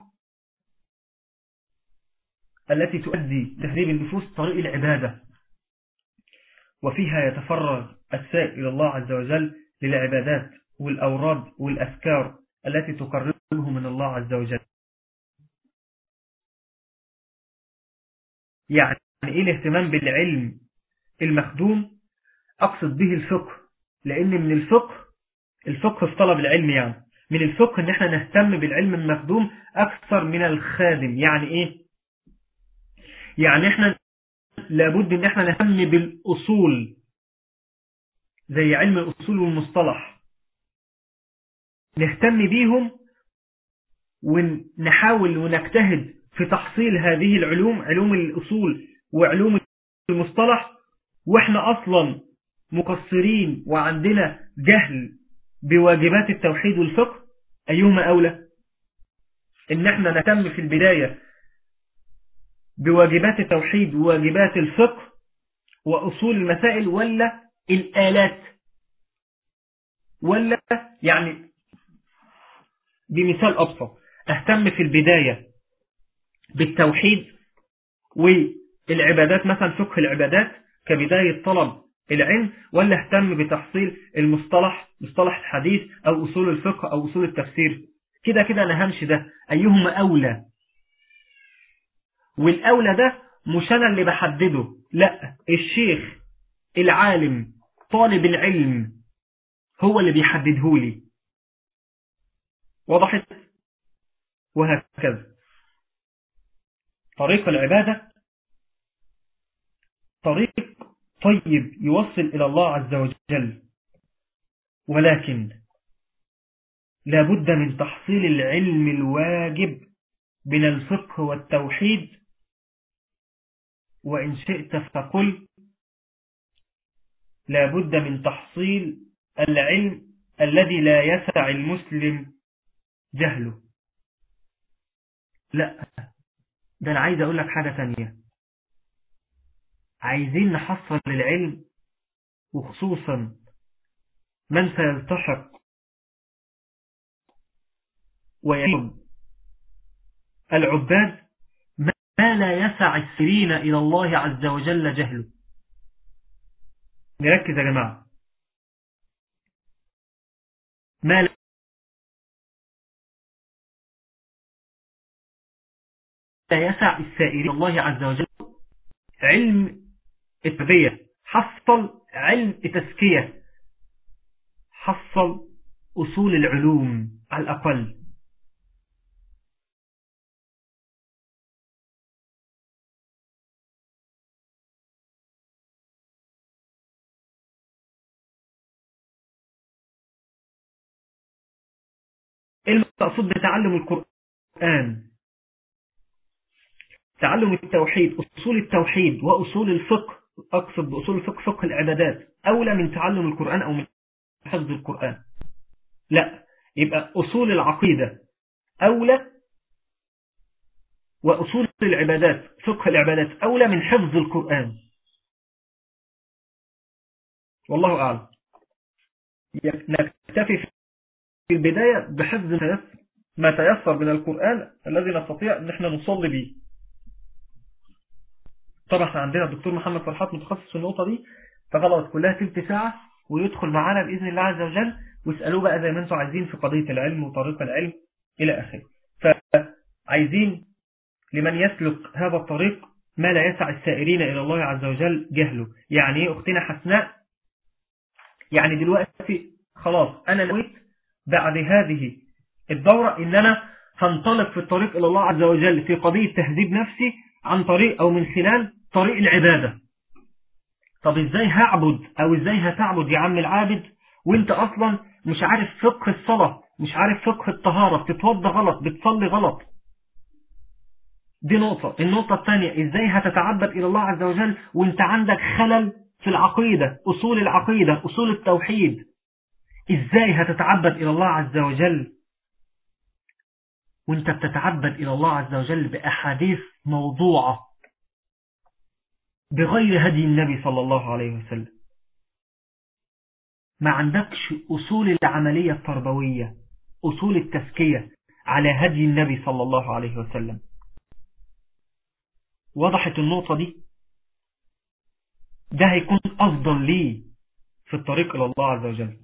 التي تؤدي تهذيب النفوس طريق العبادة وفيها يتفرغ السائل إلى الله عز وجل للعبادات والأوراد والأفكار التي تقربه من الله عز وجل يعني إيه الاهتمام بالعلم المخدوم أقصد به الفقه لأن من الفقه الفقه في طلب العلم يعني من الفقه ان احنا نهتم بالعلم المخدوم اكثر من الخادم يعني ايه يعني احنا لابد ان احنا نهتم بالاصول زي علم الاصول والمصطلح نهتم بيهم ونحاول ونجتهد في تحصيل هذه العلوم علوم الاصول وعلوم المصطلح واحنا اصلا مقصرين وعندنا جهل بواجبات التوحيد والفقه أيهما أولى إن احنا نهتم في البداية بواجبات التوحيد وواجبات الفقه وأصول المسائل ولا الآلات ولا يعني بمثال أبسط أهتم في البداية بالتوحيد والعبادات مثلا فقه العبادات كبداية طلب العلم ولا اهتم بتحصيل المصطلح مصطلح الحديث او اصول الفقه او اصول التفسير كده كده انا همشي ده ايهما اولى والاولى ده مش انا اللي بحدده لا الشيخ العالم طالب العلم هو اللي بيحدده لي وضحت وهكذا طريق العبادة طريق طيب يوصل إلى الله عز وجل ولكن لابد من تحصيل العلم الواجب من الفقه والتوحيد وإن شئت فقل لابد من تحصيل العلم الذي لا يسع المسلم جهله لا ده أنا عايز أقول لك حاجة تانية عايزين نحصل العلم وخصوصا من سيلتحق ويعيب العباد ما لا يسع السرين إلى الله عز وجل جهله نركز يا جماعة ما لا يسع السائرين الله عز وجل علم التربية حصل علم التزكية حصل أصول العلوم على الأقل المقصود بتعلم القرآن تعلم التوحيد أصول التوحيد وأصول الفقه أقصد بأصول الفقه فقه العبادات أولى من تعلم القرآن أو من حفظ القرآن لا يبقى أصول العقيدة أولى وأصول العبادات فقه العبادات أولى من حفظ القرآن والله أعلم نكتفي في البداية بحفظ ما تيسر من القرآن الذي نستطيع أن احنا نصلي به طبعا احنا عندنا الدكتور محمد فرحات متخصص في النقطة دي فخلاص كلها تلت ساعة ويدخل معانا بإذن الله عز وجل واسألوه بقى زي ما انتم عايزين في قضية العلم وطريق العلم إلى آخره فعايزين لمن يسلك هذا الطريق ما لا يسع السائرين إلى الله عز وجل جهله يعني ايه أختنا حسناء يعني دلوقتي خلاص أنا نويت بعد هذه الدورة إن أنا هنطلق في الطريق إلى الله عز وجل في قضية تهذيب نفسي عن طريق أو من خلال طريق العبادة طب إزاي هعبد أو إزاي هتعبد يا عم العابد وإنت أصلا مش عارف فقه الصلاة مش عارف فقه الطهارة بتتوضى غلط بتصلي غلط دي نقطة النقطة الثانية إزاي هتتعبد إلى الله عز وجل وإنت عندك خلل في العقيدة أصول العقيدة أصول التوحيد إزاي هتتعبد إلى الله عز وجل وانت بتتعبد إلى الله عز وجل بأحاديث موضوعة بغير هدي النبي صلى الله عليه وسلم ما عندكش أصول العملية التربوية أصول التزكية على هدي النبي صلى الله عليه وسلم وضحت النقطة دي ده هيكون أفضل لي في الطريق إلى الله عز وجل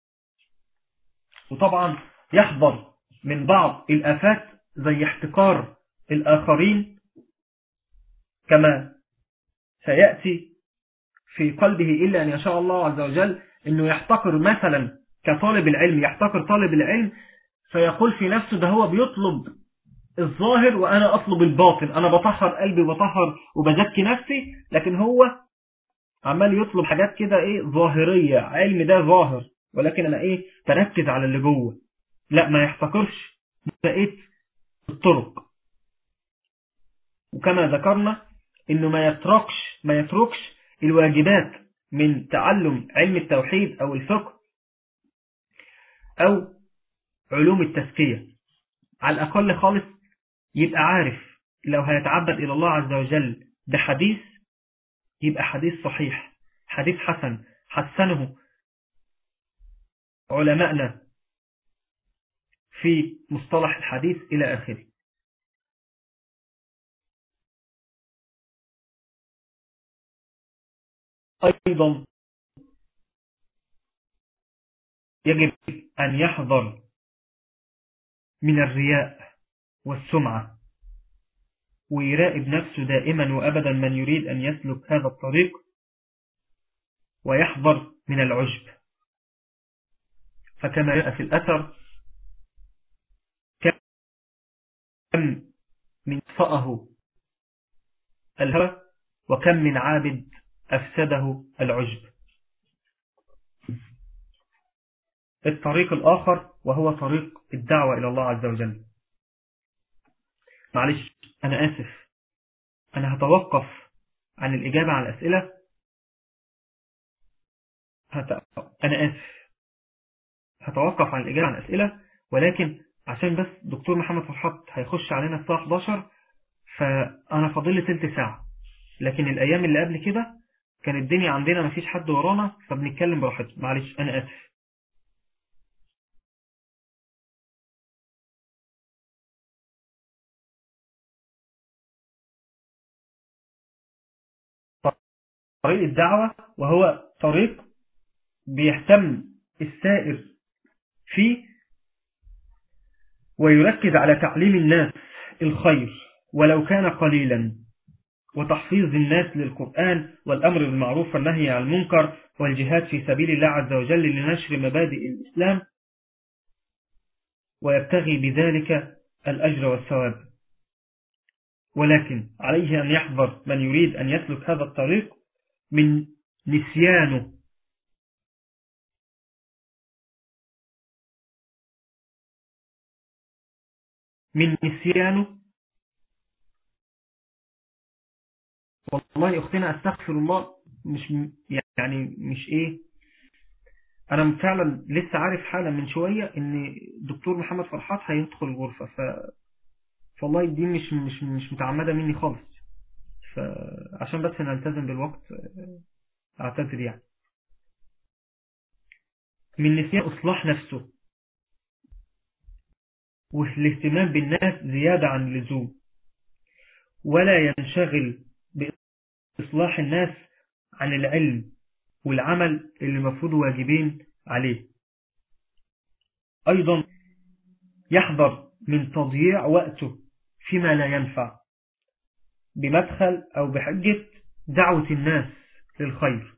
وطبعا يحضر من بعض الآفات زي احتقار الآخرين كما سيأتي في قلبه إلا أن يشاء الله عز وجل أنه يحتقر مثلا كطالب العلم يحتقر طالب العلم فيقول في نفسه ده هو بيطلب الظاهر وأنا أطلب الباطن أنا بطهر قلبي وبطهر وبزكي نفسي لكن هو عمال يطلب حاجات كده إيه ظاهرية علم ده ظاهر ولكن أنا إيه تركز على اللي جوه لا ما يحتقرش بقيت الطرق وكما ذكرنا انه ما يتركش ما يتركش الواجبات من تعلم علم التوحيد او الفقه او علوم التزكية على الاقل خالص يبقى عارف لو هيتعبد الى الله عز وجل بحديث يبقى حديث صحيح حديث حسن حسنه علماءنا في مصطلح الحديث إلى آخره أيضا يجب أن يحذر من الرياء والسمعة ويراقب نفسه دائما وأبدا من يريد أن يسلك هذا الطريق ويحذر من العجب فكما جاء في الأثر كم من فأه الهوى وكم من عابد أفسده العجب الطريق الآخر وهو طريق الدعوة إلى الله عز وجل معلش أنا آسف أنا هتوقف عن الإجابة على الأسئلة هت... أنا آسف هتوقف عن الإجابة عن الأسئلة ولكن عشان بس دكتور محمد فرحات هيخش علينا الساعة 11 فأنا فاضل لي تلت ساعة لكن الأيام اللي قبل كده كان الدنيا عندنا مفيش حد ورانا فبنتكلم براحتنا معلش أنا آسف طريق الدعوة وهو طريق بيهتم السائر فيه ويركز على تعليم الناس الخير ولو كان قليلا وتحفيظ الناس للقرآن والأمر بالمعروف والنهي عن المنكر والجهاد في سبيل الله عز وجل لنشر مبادئ الإسلام ويبتغي بذلك الأجر والثواب ولكن عليه أن يحذر من يريد أن يسلك هذا الطريق من نسيانه من نسيانه والله أختنا أستغفر الله مش يعني مش إيه أنا فعلا لسه عارف حالا من شوية إن دكتور محمد فرحات هيدخل الغرفة ف فالله دي مش مش مش متعمدة مني خالص فعشان بس نلتزم بالوقت أعتذر يعني من نسيان إصلاح نفسه والاهتمام بالناس زيادة عن اللزوم ولا ينشغل بإصلاح الناس عن العلم والعمل اللي المفروض واجبين عليه أيضا يحذر من تضييع وقته فيما لا ينفع بمدخل أو بحجة دعوة الناس للخير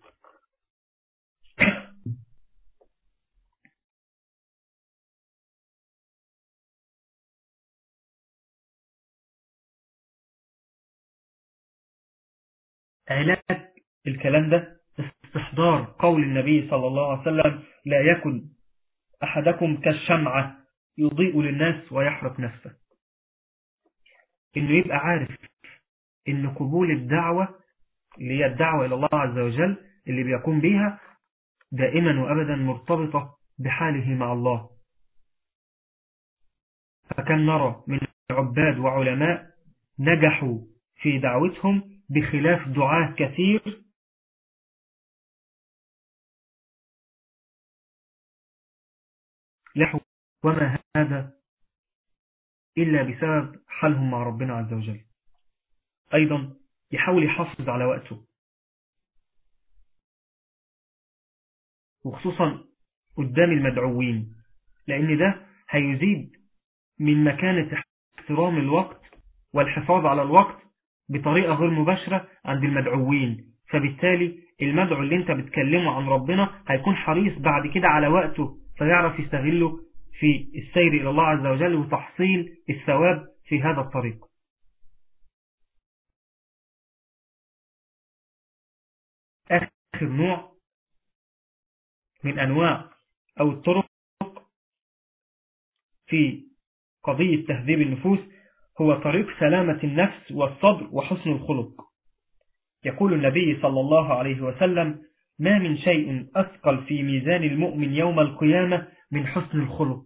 علاج الكلام ده استحضار قول النبي صلى الله عليه وسلم لا يكن أحدكم كالشمعة يضيء للناس ويحرق نفسه إنه يبقى عارف إن قبول الدعوة اللي هي الدعوة إلى الله عز وجل اللي بيقوم بيها دائما وأبدا مرتبطة بحاله مع الله فكان نرى من عباد وعلماء نجحوا في دعوتهم بخلاف دعاة كثير لحوا وما هذا إلا بسبب حالهم مع ربنا عز وجل أيضا يحاول يحافظ على وقته وخصوصا قدام المدعوين لأن ده هيزيد من مكانة احترام الوقت والحفاظ على الوقت بطريقة غير مباشرة عند المدعوين فبالتالي المدعو اللي انت بتكلمه عن ربنا هيكون حريص بعد كده على وقته فيعرف يستغله في السير إلى الله عز وجل وتحصيل الثواب في هذا الطريق آخر نوع من أنواع أو الطرق في قضية تهذيب النفوس هو طريق سلامة النفس والصبر وحسن الخلق يقول النبي صلى الله عليه وسلم ما من شيء أثقل في ميزان المؤمن يوم القيامة من حسن الخلق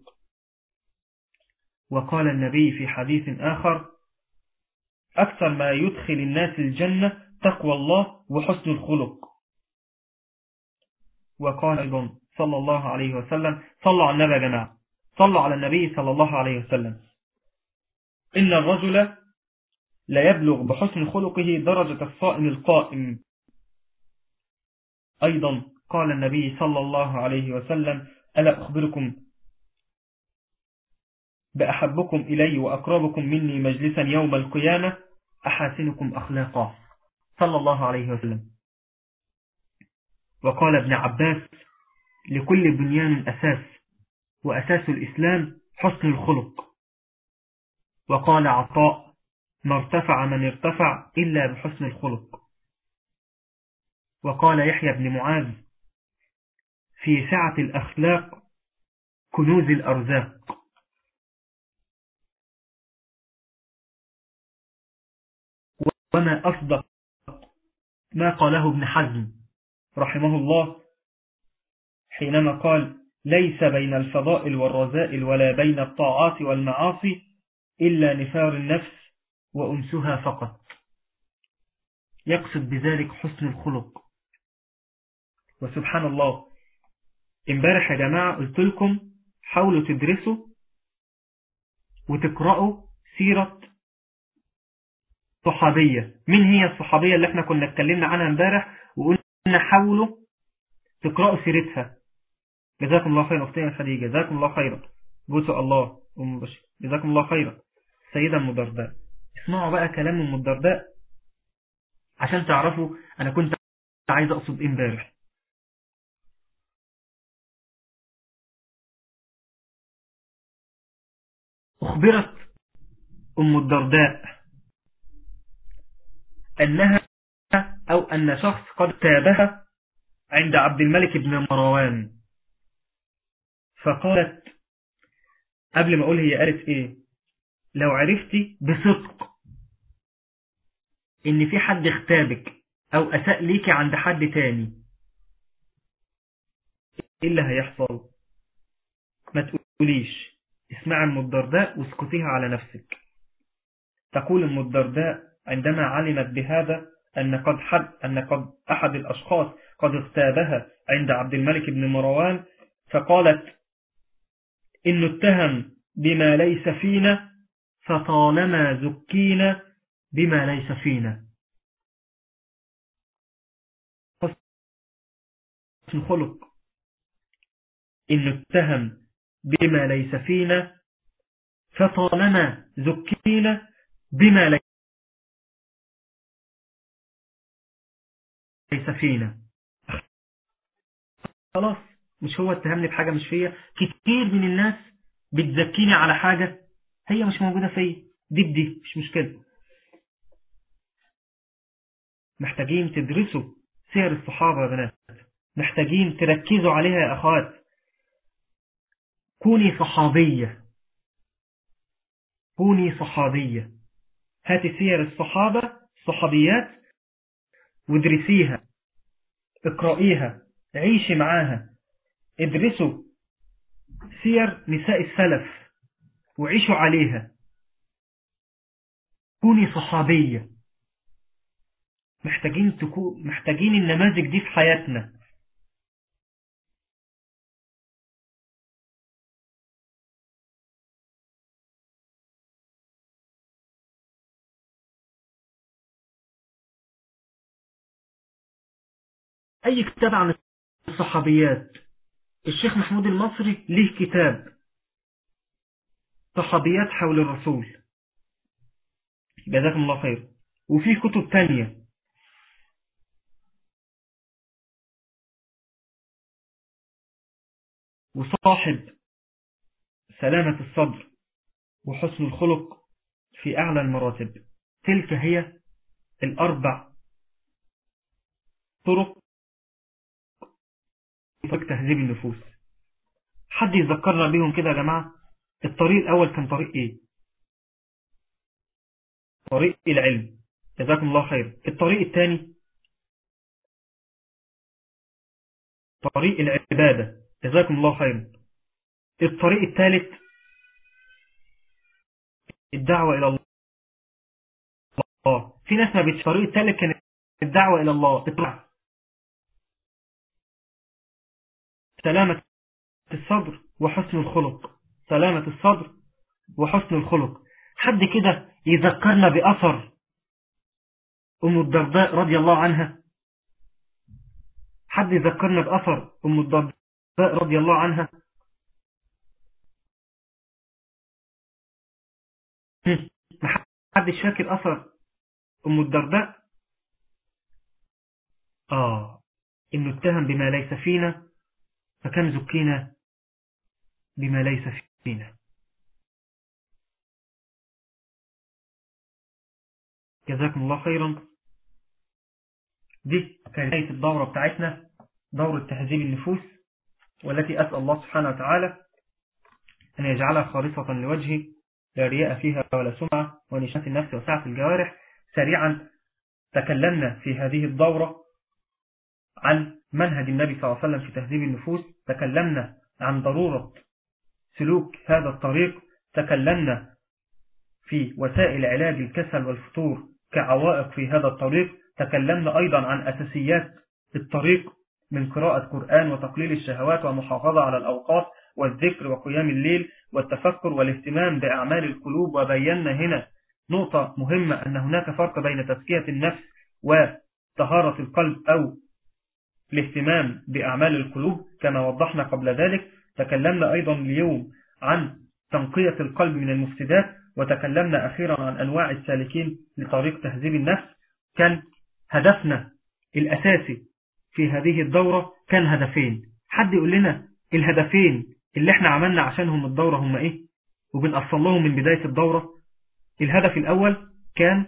وقال النبي في حديث آخر أكثر ما يدخل الناس الجنة تقوى الله وحسن الخلق وقال أيضا صلى الله عليه وسلم صلوا على النبي يا جماعة صلوا على النبي صلى الله عليه وسلم إن الرجل لا يبلغ بحسن خلقه درجة الصائم القائم أيضا قال النبي صلى الله عليه وسلم ألا أخبركم بأحبكم إلي وأقربكم مني مجلسا يوم القيامة أحاسنكم أخلاقا صلى الله عليه وسلم وقال ابن عباس لكل بنيان أساس وأساس الإسلام حسن الخلق وقال عطاء ما ارتفع من ارتفع إلا بحسن الخلق وقال يحيى بن معاذ في سعة الأخلاق كنوز الأرزاق وما أصدق ما قاله ابن حزم رحمه الله حينما قال ليس بين الفضائل والرذائل ولا بين الطاعات والمعاصي إلا نفار النفس وأنسها فقط يقصد بذلك حسن الخلق وسبحان الله امبارح يا جماعة قلت لكم حاولوا تدرسوا وتقرأوا سيرة صحابية مين هي الصحابية اللي احنا كنا اتكلمنا عنها امبارح وقلنا حاولوا تقرأوا سيرتها جزاكم الله خيرا اختنا خديجة جزاكم الله خيرا بوسوا الله أم بشر جزاكم الله خيرا السيدة أم الدرداء اسمعوا بقى كلام أم الدرداء عشان تعرفوا أنا كنت عايز أقصد إيه امبارح أخبرت أم الدرداء أنها أو أن شخص قد تابها عند عبد الملك بن مروان فقالت قبل ما أقول هي قالت إيه لو عرفتي بصدق إن في حد اختابك أو أساء ليكي عند حد تاني إيه اللي هيحصل ما تقوليش اسمعي ام الدرداء واسكتيها على نفسك تقول ام الدرداء عندما علمت بهذا أن قد, حد أن قد أحد الأشخاص قد اغتابها عند عبد الملك بن مروان فقالت إن اتهم بما ليس فينا فطالما زكينا بما ليس فينا حسن خلق إن اتهم بما ليس فينا فطالما زكينا بما ليس فينا خلاص مش هو اتهمني بحاجة مش فيا كتير من الناس بتزكيني على حاجة هي مش موجودة فيا دي بدي مش مشكلة محتاجين تدرسوا سير الصحابة يا بنات محتاجين تركزوا عليها يا أخوات كوني صحابية كوني صحابية هاتي سير الصحابة الصحابيات وادرسيها اقرأيها عيشي معاها ادرسوا سير نساء السلف وعيشوا عليها كوني صحابية محتاجين تكون محتاجين النماذج دي في حياتنا أي كتاب عن الصحابيات الشيخ محمود المصري له كتاب صحابيات حول الرسول جزاكم الله خير وفي كتب تانية وصاحب سلامة الصدر وحسن الخلق في أعلى المراتب تلك هي الأربع طرق طريق تهذيب النفوس حد يذكرنا بيهم كده يا جماعة الطريق الأول كان طريق إيه طريق العلم جزاكم الله خير الطريق الثاني طريق العبادة جزاكم الله خير الطريق الثالث الدعوة إلى الله في ناس ما بيتش الطريق الثالث كان الدعوة إلى الله الطريق سلامة الصدر وحسن الخلق سلامة الصدر وحسن الخلق حد كده يذكرنا بأثر أم الدرداء رضي الله عنها حد يذكرنا بأثر أم الدرداء رضي الله عنها محدش فاكر أثر أم الدرداء آه إنه اتهم بما ليس فينا فكم زكينا بما ليس فينا جزاكم الله خيرا دي كانت نهاية الدورة بتاعتنا دورة تهذيب النفوس والتي أسأل الله سبحانه وتعالى أن يجعلها خالصة لوجهه لا رياء فيها ولا سمعة ونشاة النفس وسعة الجوارح سريعا تكلمنا في هذه الدورة عن منهج النبي صلى الله عليه وسلم في تهذيب النفوس تكلمنا عن ضرورة سلوك هذا الطريق تكلمنا في وسائل علاج الكسل والفتور كعوائق في هذا الطريق تكلمنا أيضا عن أساسيات الطريق من قراءة قرآن وتقليل الشهوات والمحافظة على الأوقات والذكر وقيام الليل والتفكر والاهتمام بأعمال القلوب وبينا هنا نقطة مهمة أن هناك فرق بين تزكية النفس وطهارة القلب أو الاهتمام بأعمال القلوب كما وضحنا قبل ذلك تكلمنا أيضا اليوم عن تنقية القلب من المفسدات وتكلمنا أخيرا عن أنواع السالكين لطريق تهذيب النفس كان هدفنا الأساسي في هذه الدورة كان هدفين حد يقول لنا الهدفين اللي احنا عملنا عشانهم الدورة هم ايه وبنأصل لهم من بداية الدورة الهدف الأول كان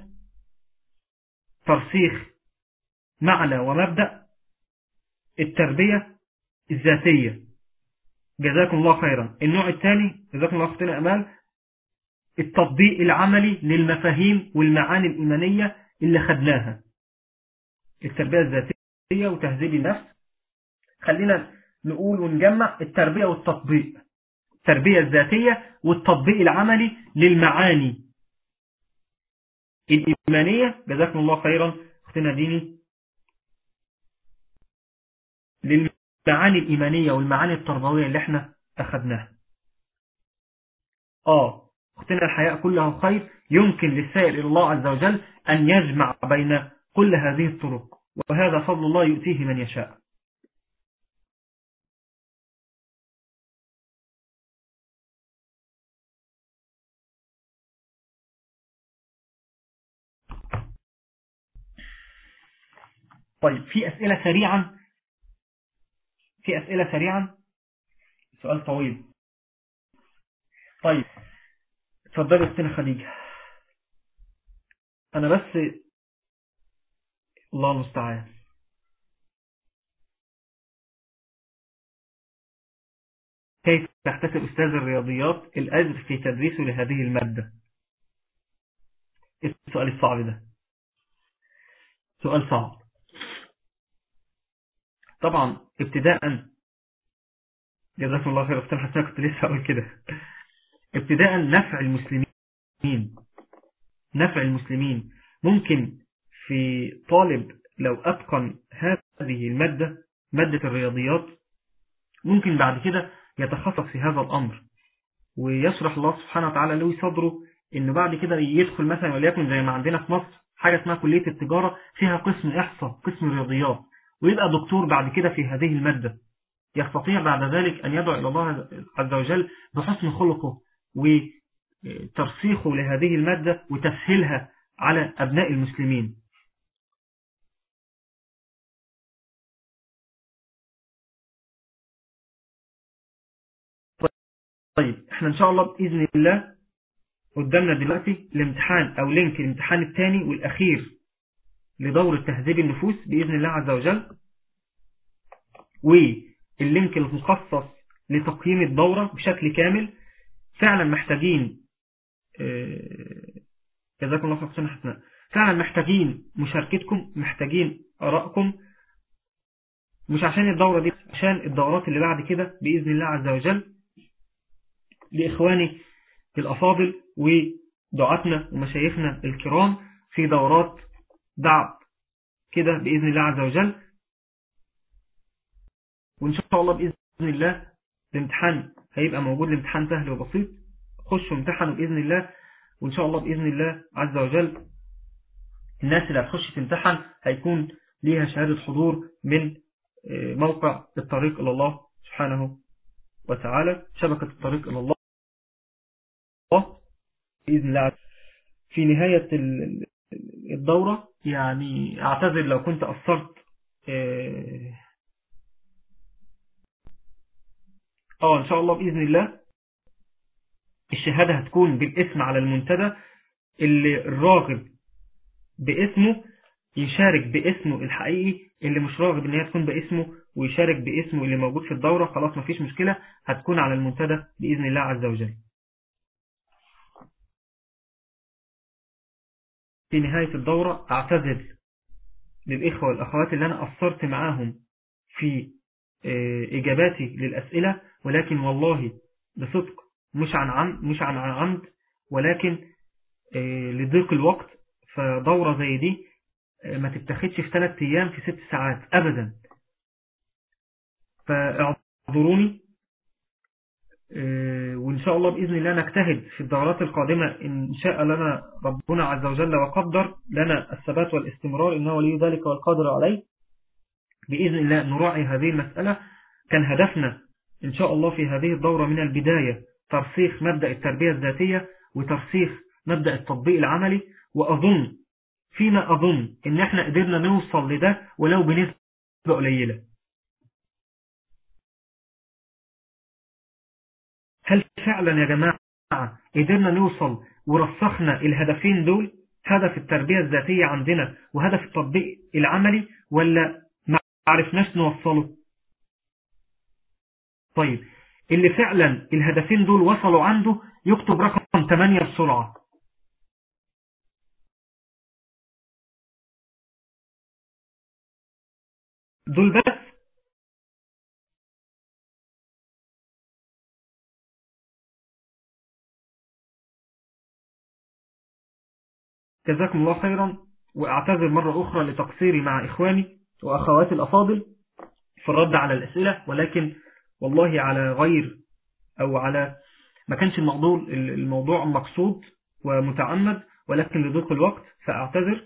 ترسيخ معنى ومبدأ التربية الذاتية جزاكم الله خيرا النوع الثاني جزاكم الله اختنا أمال التطبيق العملي للمفاهيم والمعاني الإيمانية اللي خدناها التربية الذاتية وتهذيب النفس خلينا نقول ونجمع التربية والتطبيق التربية الذاتية والتطبيق العملي للمعاني الإيمانية جزاكم الله خيرا اختنا ديني للمعاني الإيمانية والمعاني التربوية اللي احنا أخذناها آه اختنا الحياء كلها خير يمكن للسائل إلى الله عز وجل أن يجمع بين كل هذه الطرق وهذا فضل الله يؤتيه من يشاء طيب في أسئلة سريعا في أسئلة سريعا سؤال طويل طيب اتفضلي أختنا خديجة أنا بس الله المستعان كيف تحتسب أستاذ الرياضيات الأجر في تدريسه لهذه المادة السؤال الصعب ده سؤال صعب طبعا ابتداء جزاكم الله خير اختنا حسنا كنت لسه أقول كده ابتداء نفع المسلمين نفع المسلمين ممكن في طالب لو أتقن هذه المادة مادة الرياضيات ممكن بعد كده يتخصص في هذا الأمر ويشرح الله سبحانه وتعالى له صدره إنه بعد كده يدخل مثلا وليكن زي ما عندنا في مصر حاجة اسمها كلية التجارة فيها قسم إحصاء قسم الرياضيات ويبقى دكتور بعد كده في هذه المادة يستطيع بعد ذلك أن يدعو إلى الله عز وجل بحسن خلقه وترسيخه لهذه المادة وتسهيلها على أبناء المسلمين طيب احنا ان شاء الله بإذن الله قدامنا دلوقتي الامتحان او لينك الامتحان الثاني والاخير لدورة تهذيب النفوس بإذن الله عز وجل واللينك المخصص لتقييم الدورة بشكل كامل فعلا محتاجين جزاكم الله خير حسنا فعلا محتاجين مشاركتكم محتاجين آرائكم مش عشان الدورة دي عشان الدورات اللي بعد كده بإذن الله عز وجل لإخواني الأفاضل ودعاتنا ومشايخنا الكرام في دورات دعم كده بإذن الله عز وجل وإن شاء الله بإذن الله الامتحان هيبقى موجود الامتحان سهل وبسيط خشوا امتحنوا بإذن الله وإن شاء الله بإذن الله عز وجل الناس اللي هتخش تمتحن هيكون ليها شهادة حضور من موقع الطريق إلى الله سبحانه وتعالى شبكة الطريق إلى الله بإذن الله في نهاية الدورة يعني أعتذر لو كنت أثرت اه ان شاء الله بإذن الله الشهادة هتكون بالاسم على المنتدى اللي الراغب باسمه يشارك باسمه الحقيقي اللي مش راغب ان هي تكون باسمه ويشارك باسمه اللي موجود في الدورة خلاص مفيش مشكلة هتكون على المنتدى بإذن الله عز وجل في نهاية الدورة اعتذر للإخوة والأخوات اللي أنا قصرت معاهم في إجاباتي للأسئلة ولكن والله بصدق مش عن عمد مش عن عمد ولكن لضيق الوقت فدورة زي دي ما تتخدش في ثلاث أيام في ست ساعات أبدا فاعذروني وإن شاء الله بإذن الله نجتهد في الدورات القادمة إن شاء لنا ربنا عز وجل وقدر لنا الثبات والاستمرار إنه ولي ذلك والقادر عليه بإذن الله نراعي هذه المسألة كان هدفنا إن شاء الله في هذه الدورة من البداية ترسيخ مبدأ التربية الذاتية وترسيخ مبدأ التطبيق العملي وأظن فيما أظن إن احنا قدرنا نوصل لده ولو بنسبة قليلة هل فعلا يا جماعة قدرنا نوصل ورسخنا الهدفين دول هدف التربية الذاتية عندنا وهدف التطبيق العملي ولا ما عرفناش نوصله طيب اللي فعلا الهدفين دول وصلوا عنده يكتب رقم 8 بسرعة دول بس جزاكم الله خيرا وأعتذر مرة أخرى لتقصيري مع إخواني وأخواتي الأفاضل في الرد على الأسئلة ولكن والله على غير أو على ما كانش الموضوع الموضوع مقصود ومتعمد ولكن لضيق الوقت فأعتذر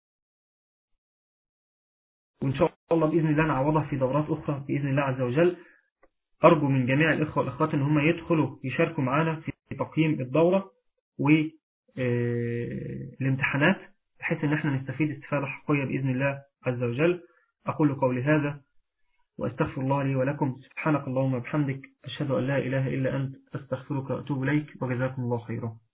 وإن شاء الله بإذن الله نعوضها في دورات أخرى بإذن الله عز وجل أرجو من جميع الإخوة والأخوات أن هم يدخلوا يشاركوا معنا في تقييم الدورة والامتحانات بحيث أن احنا نستفيد استفادة حقيقية بإذن الله عز وجل أقول قولي هذا وأستغفر الله لي ولكم سبحانك اللهم وبحمدك أشهد أن لا إله إلا أنت أستغفرك وأتوب إليك وجزاكم الله خيرا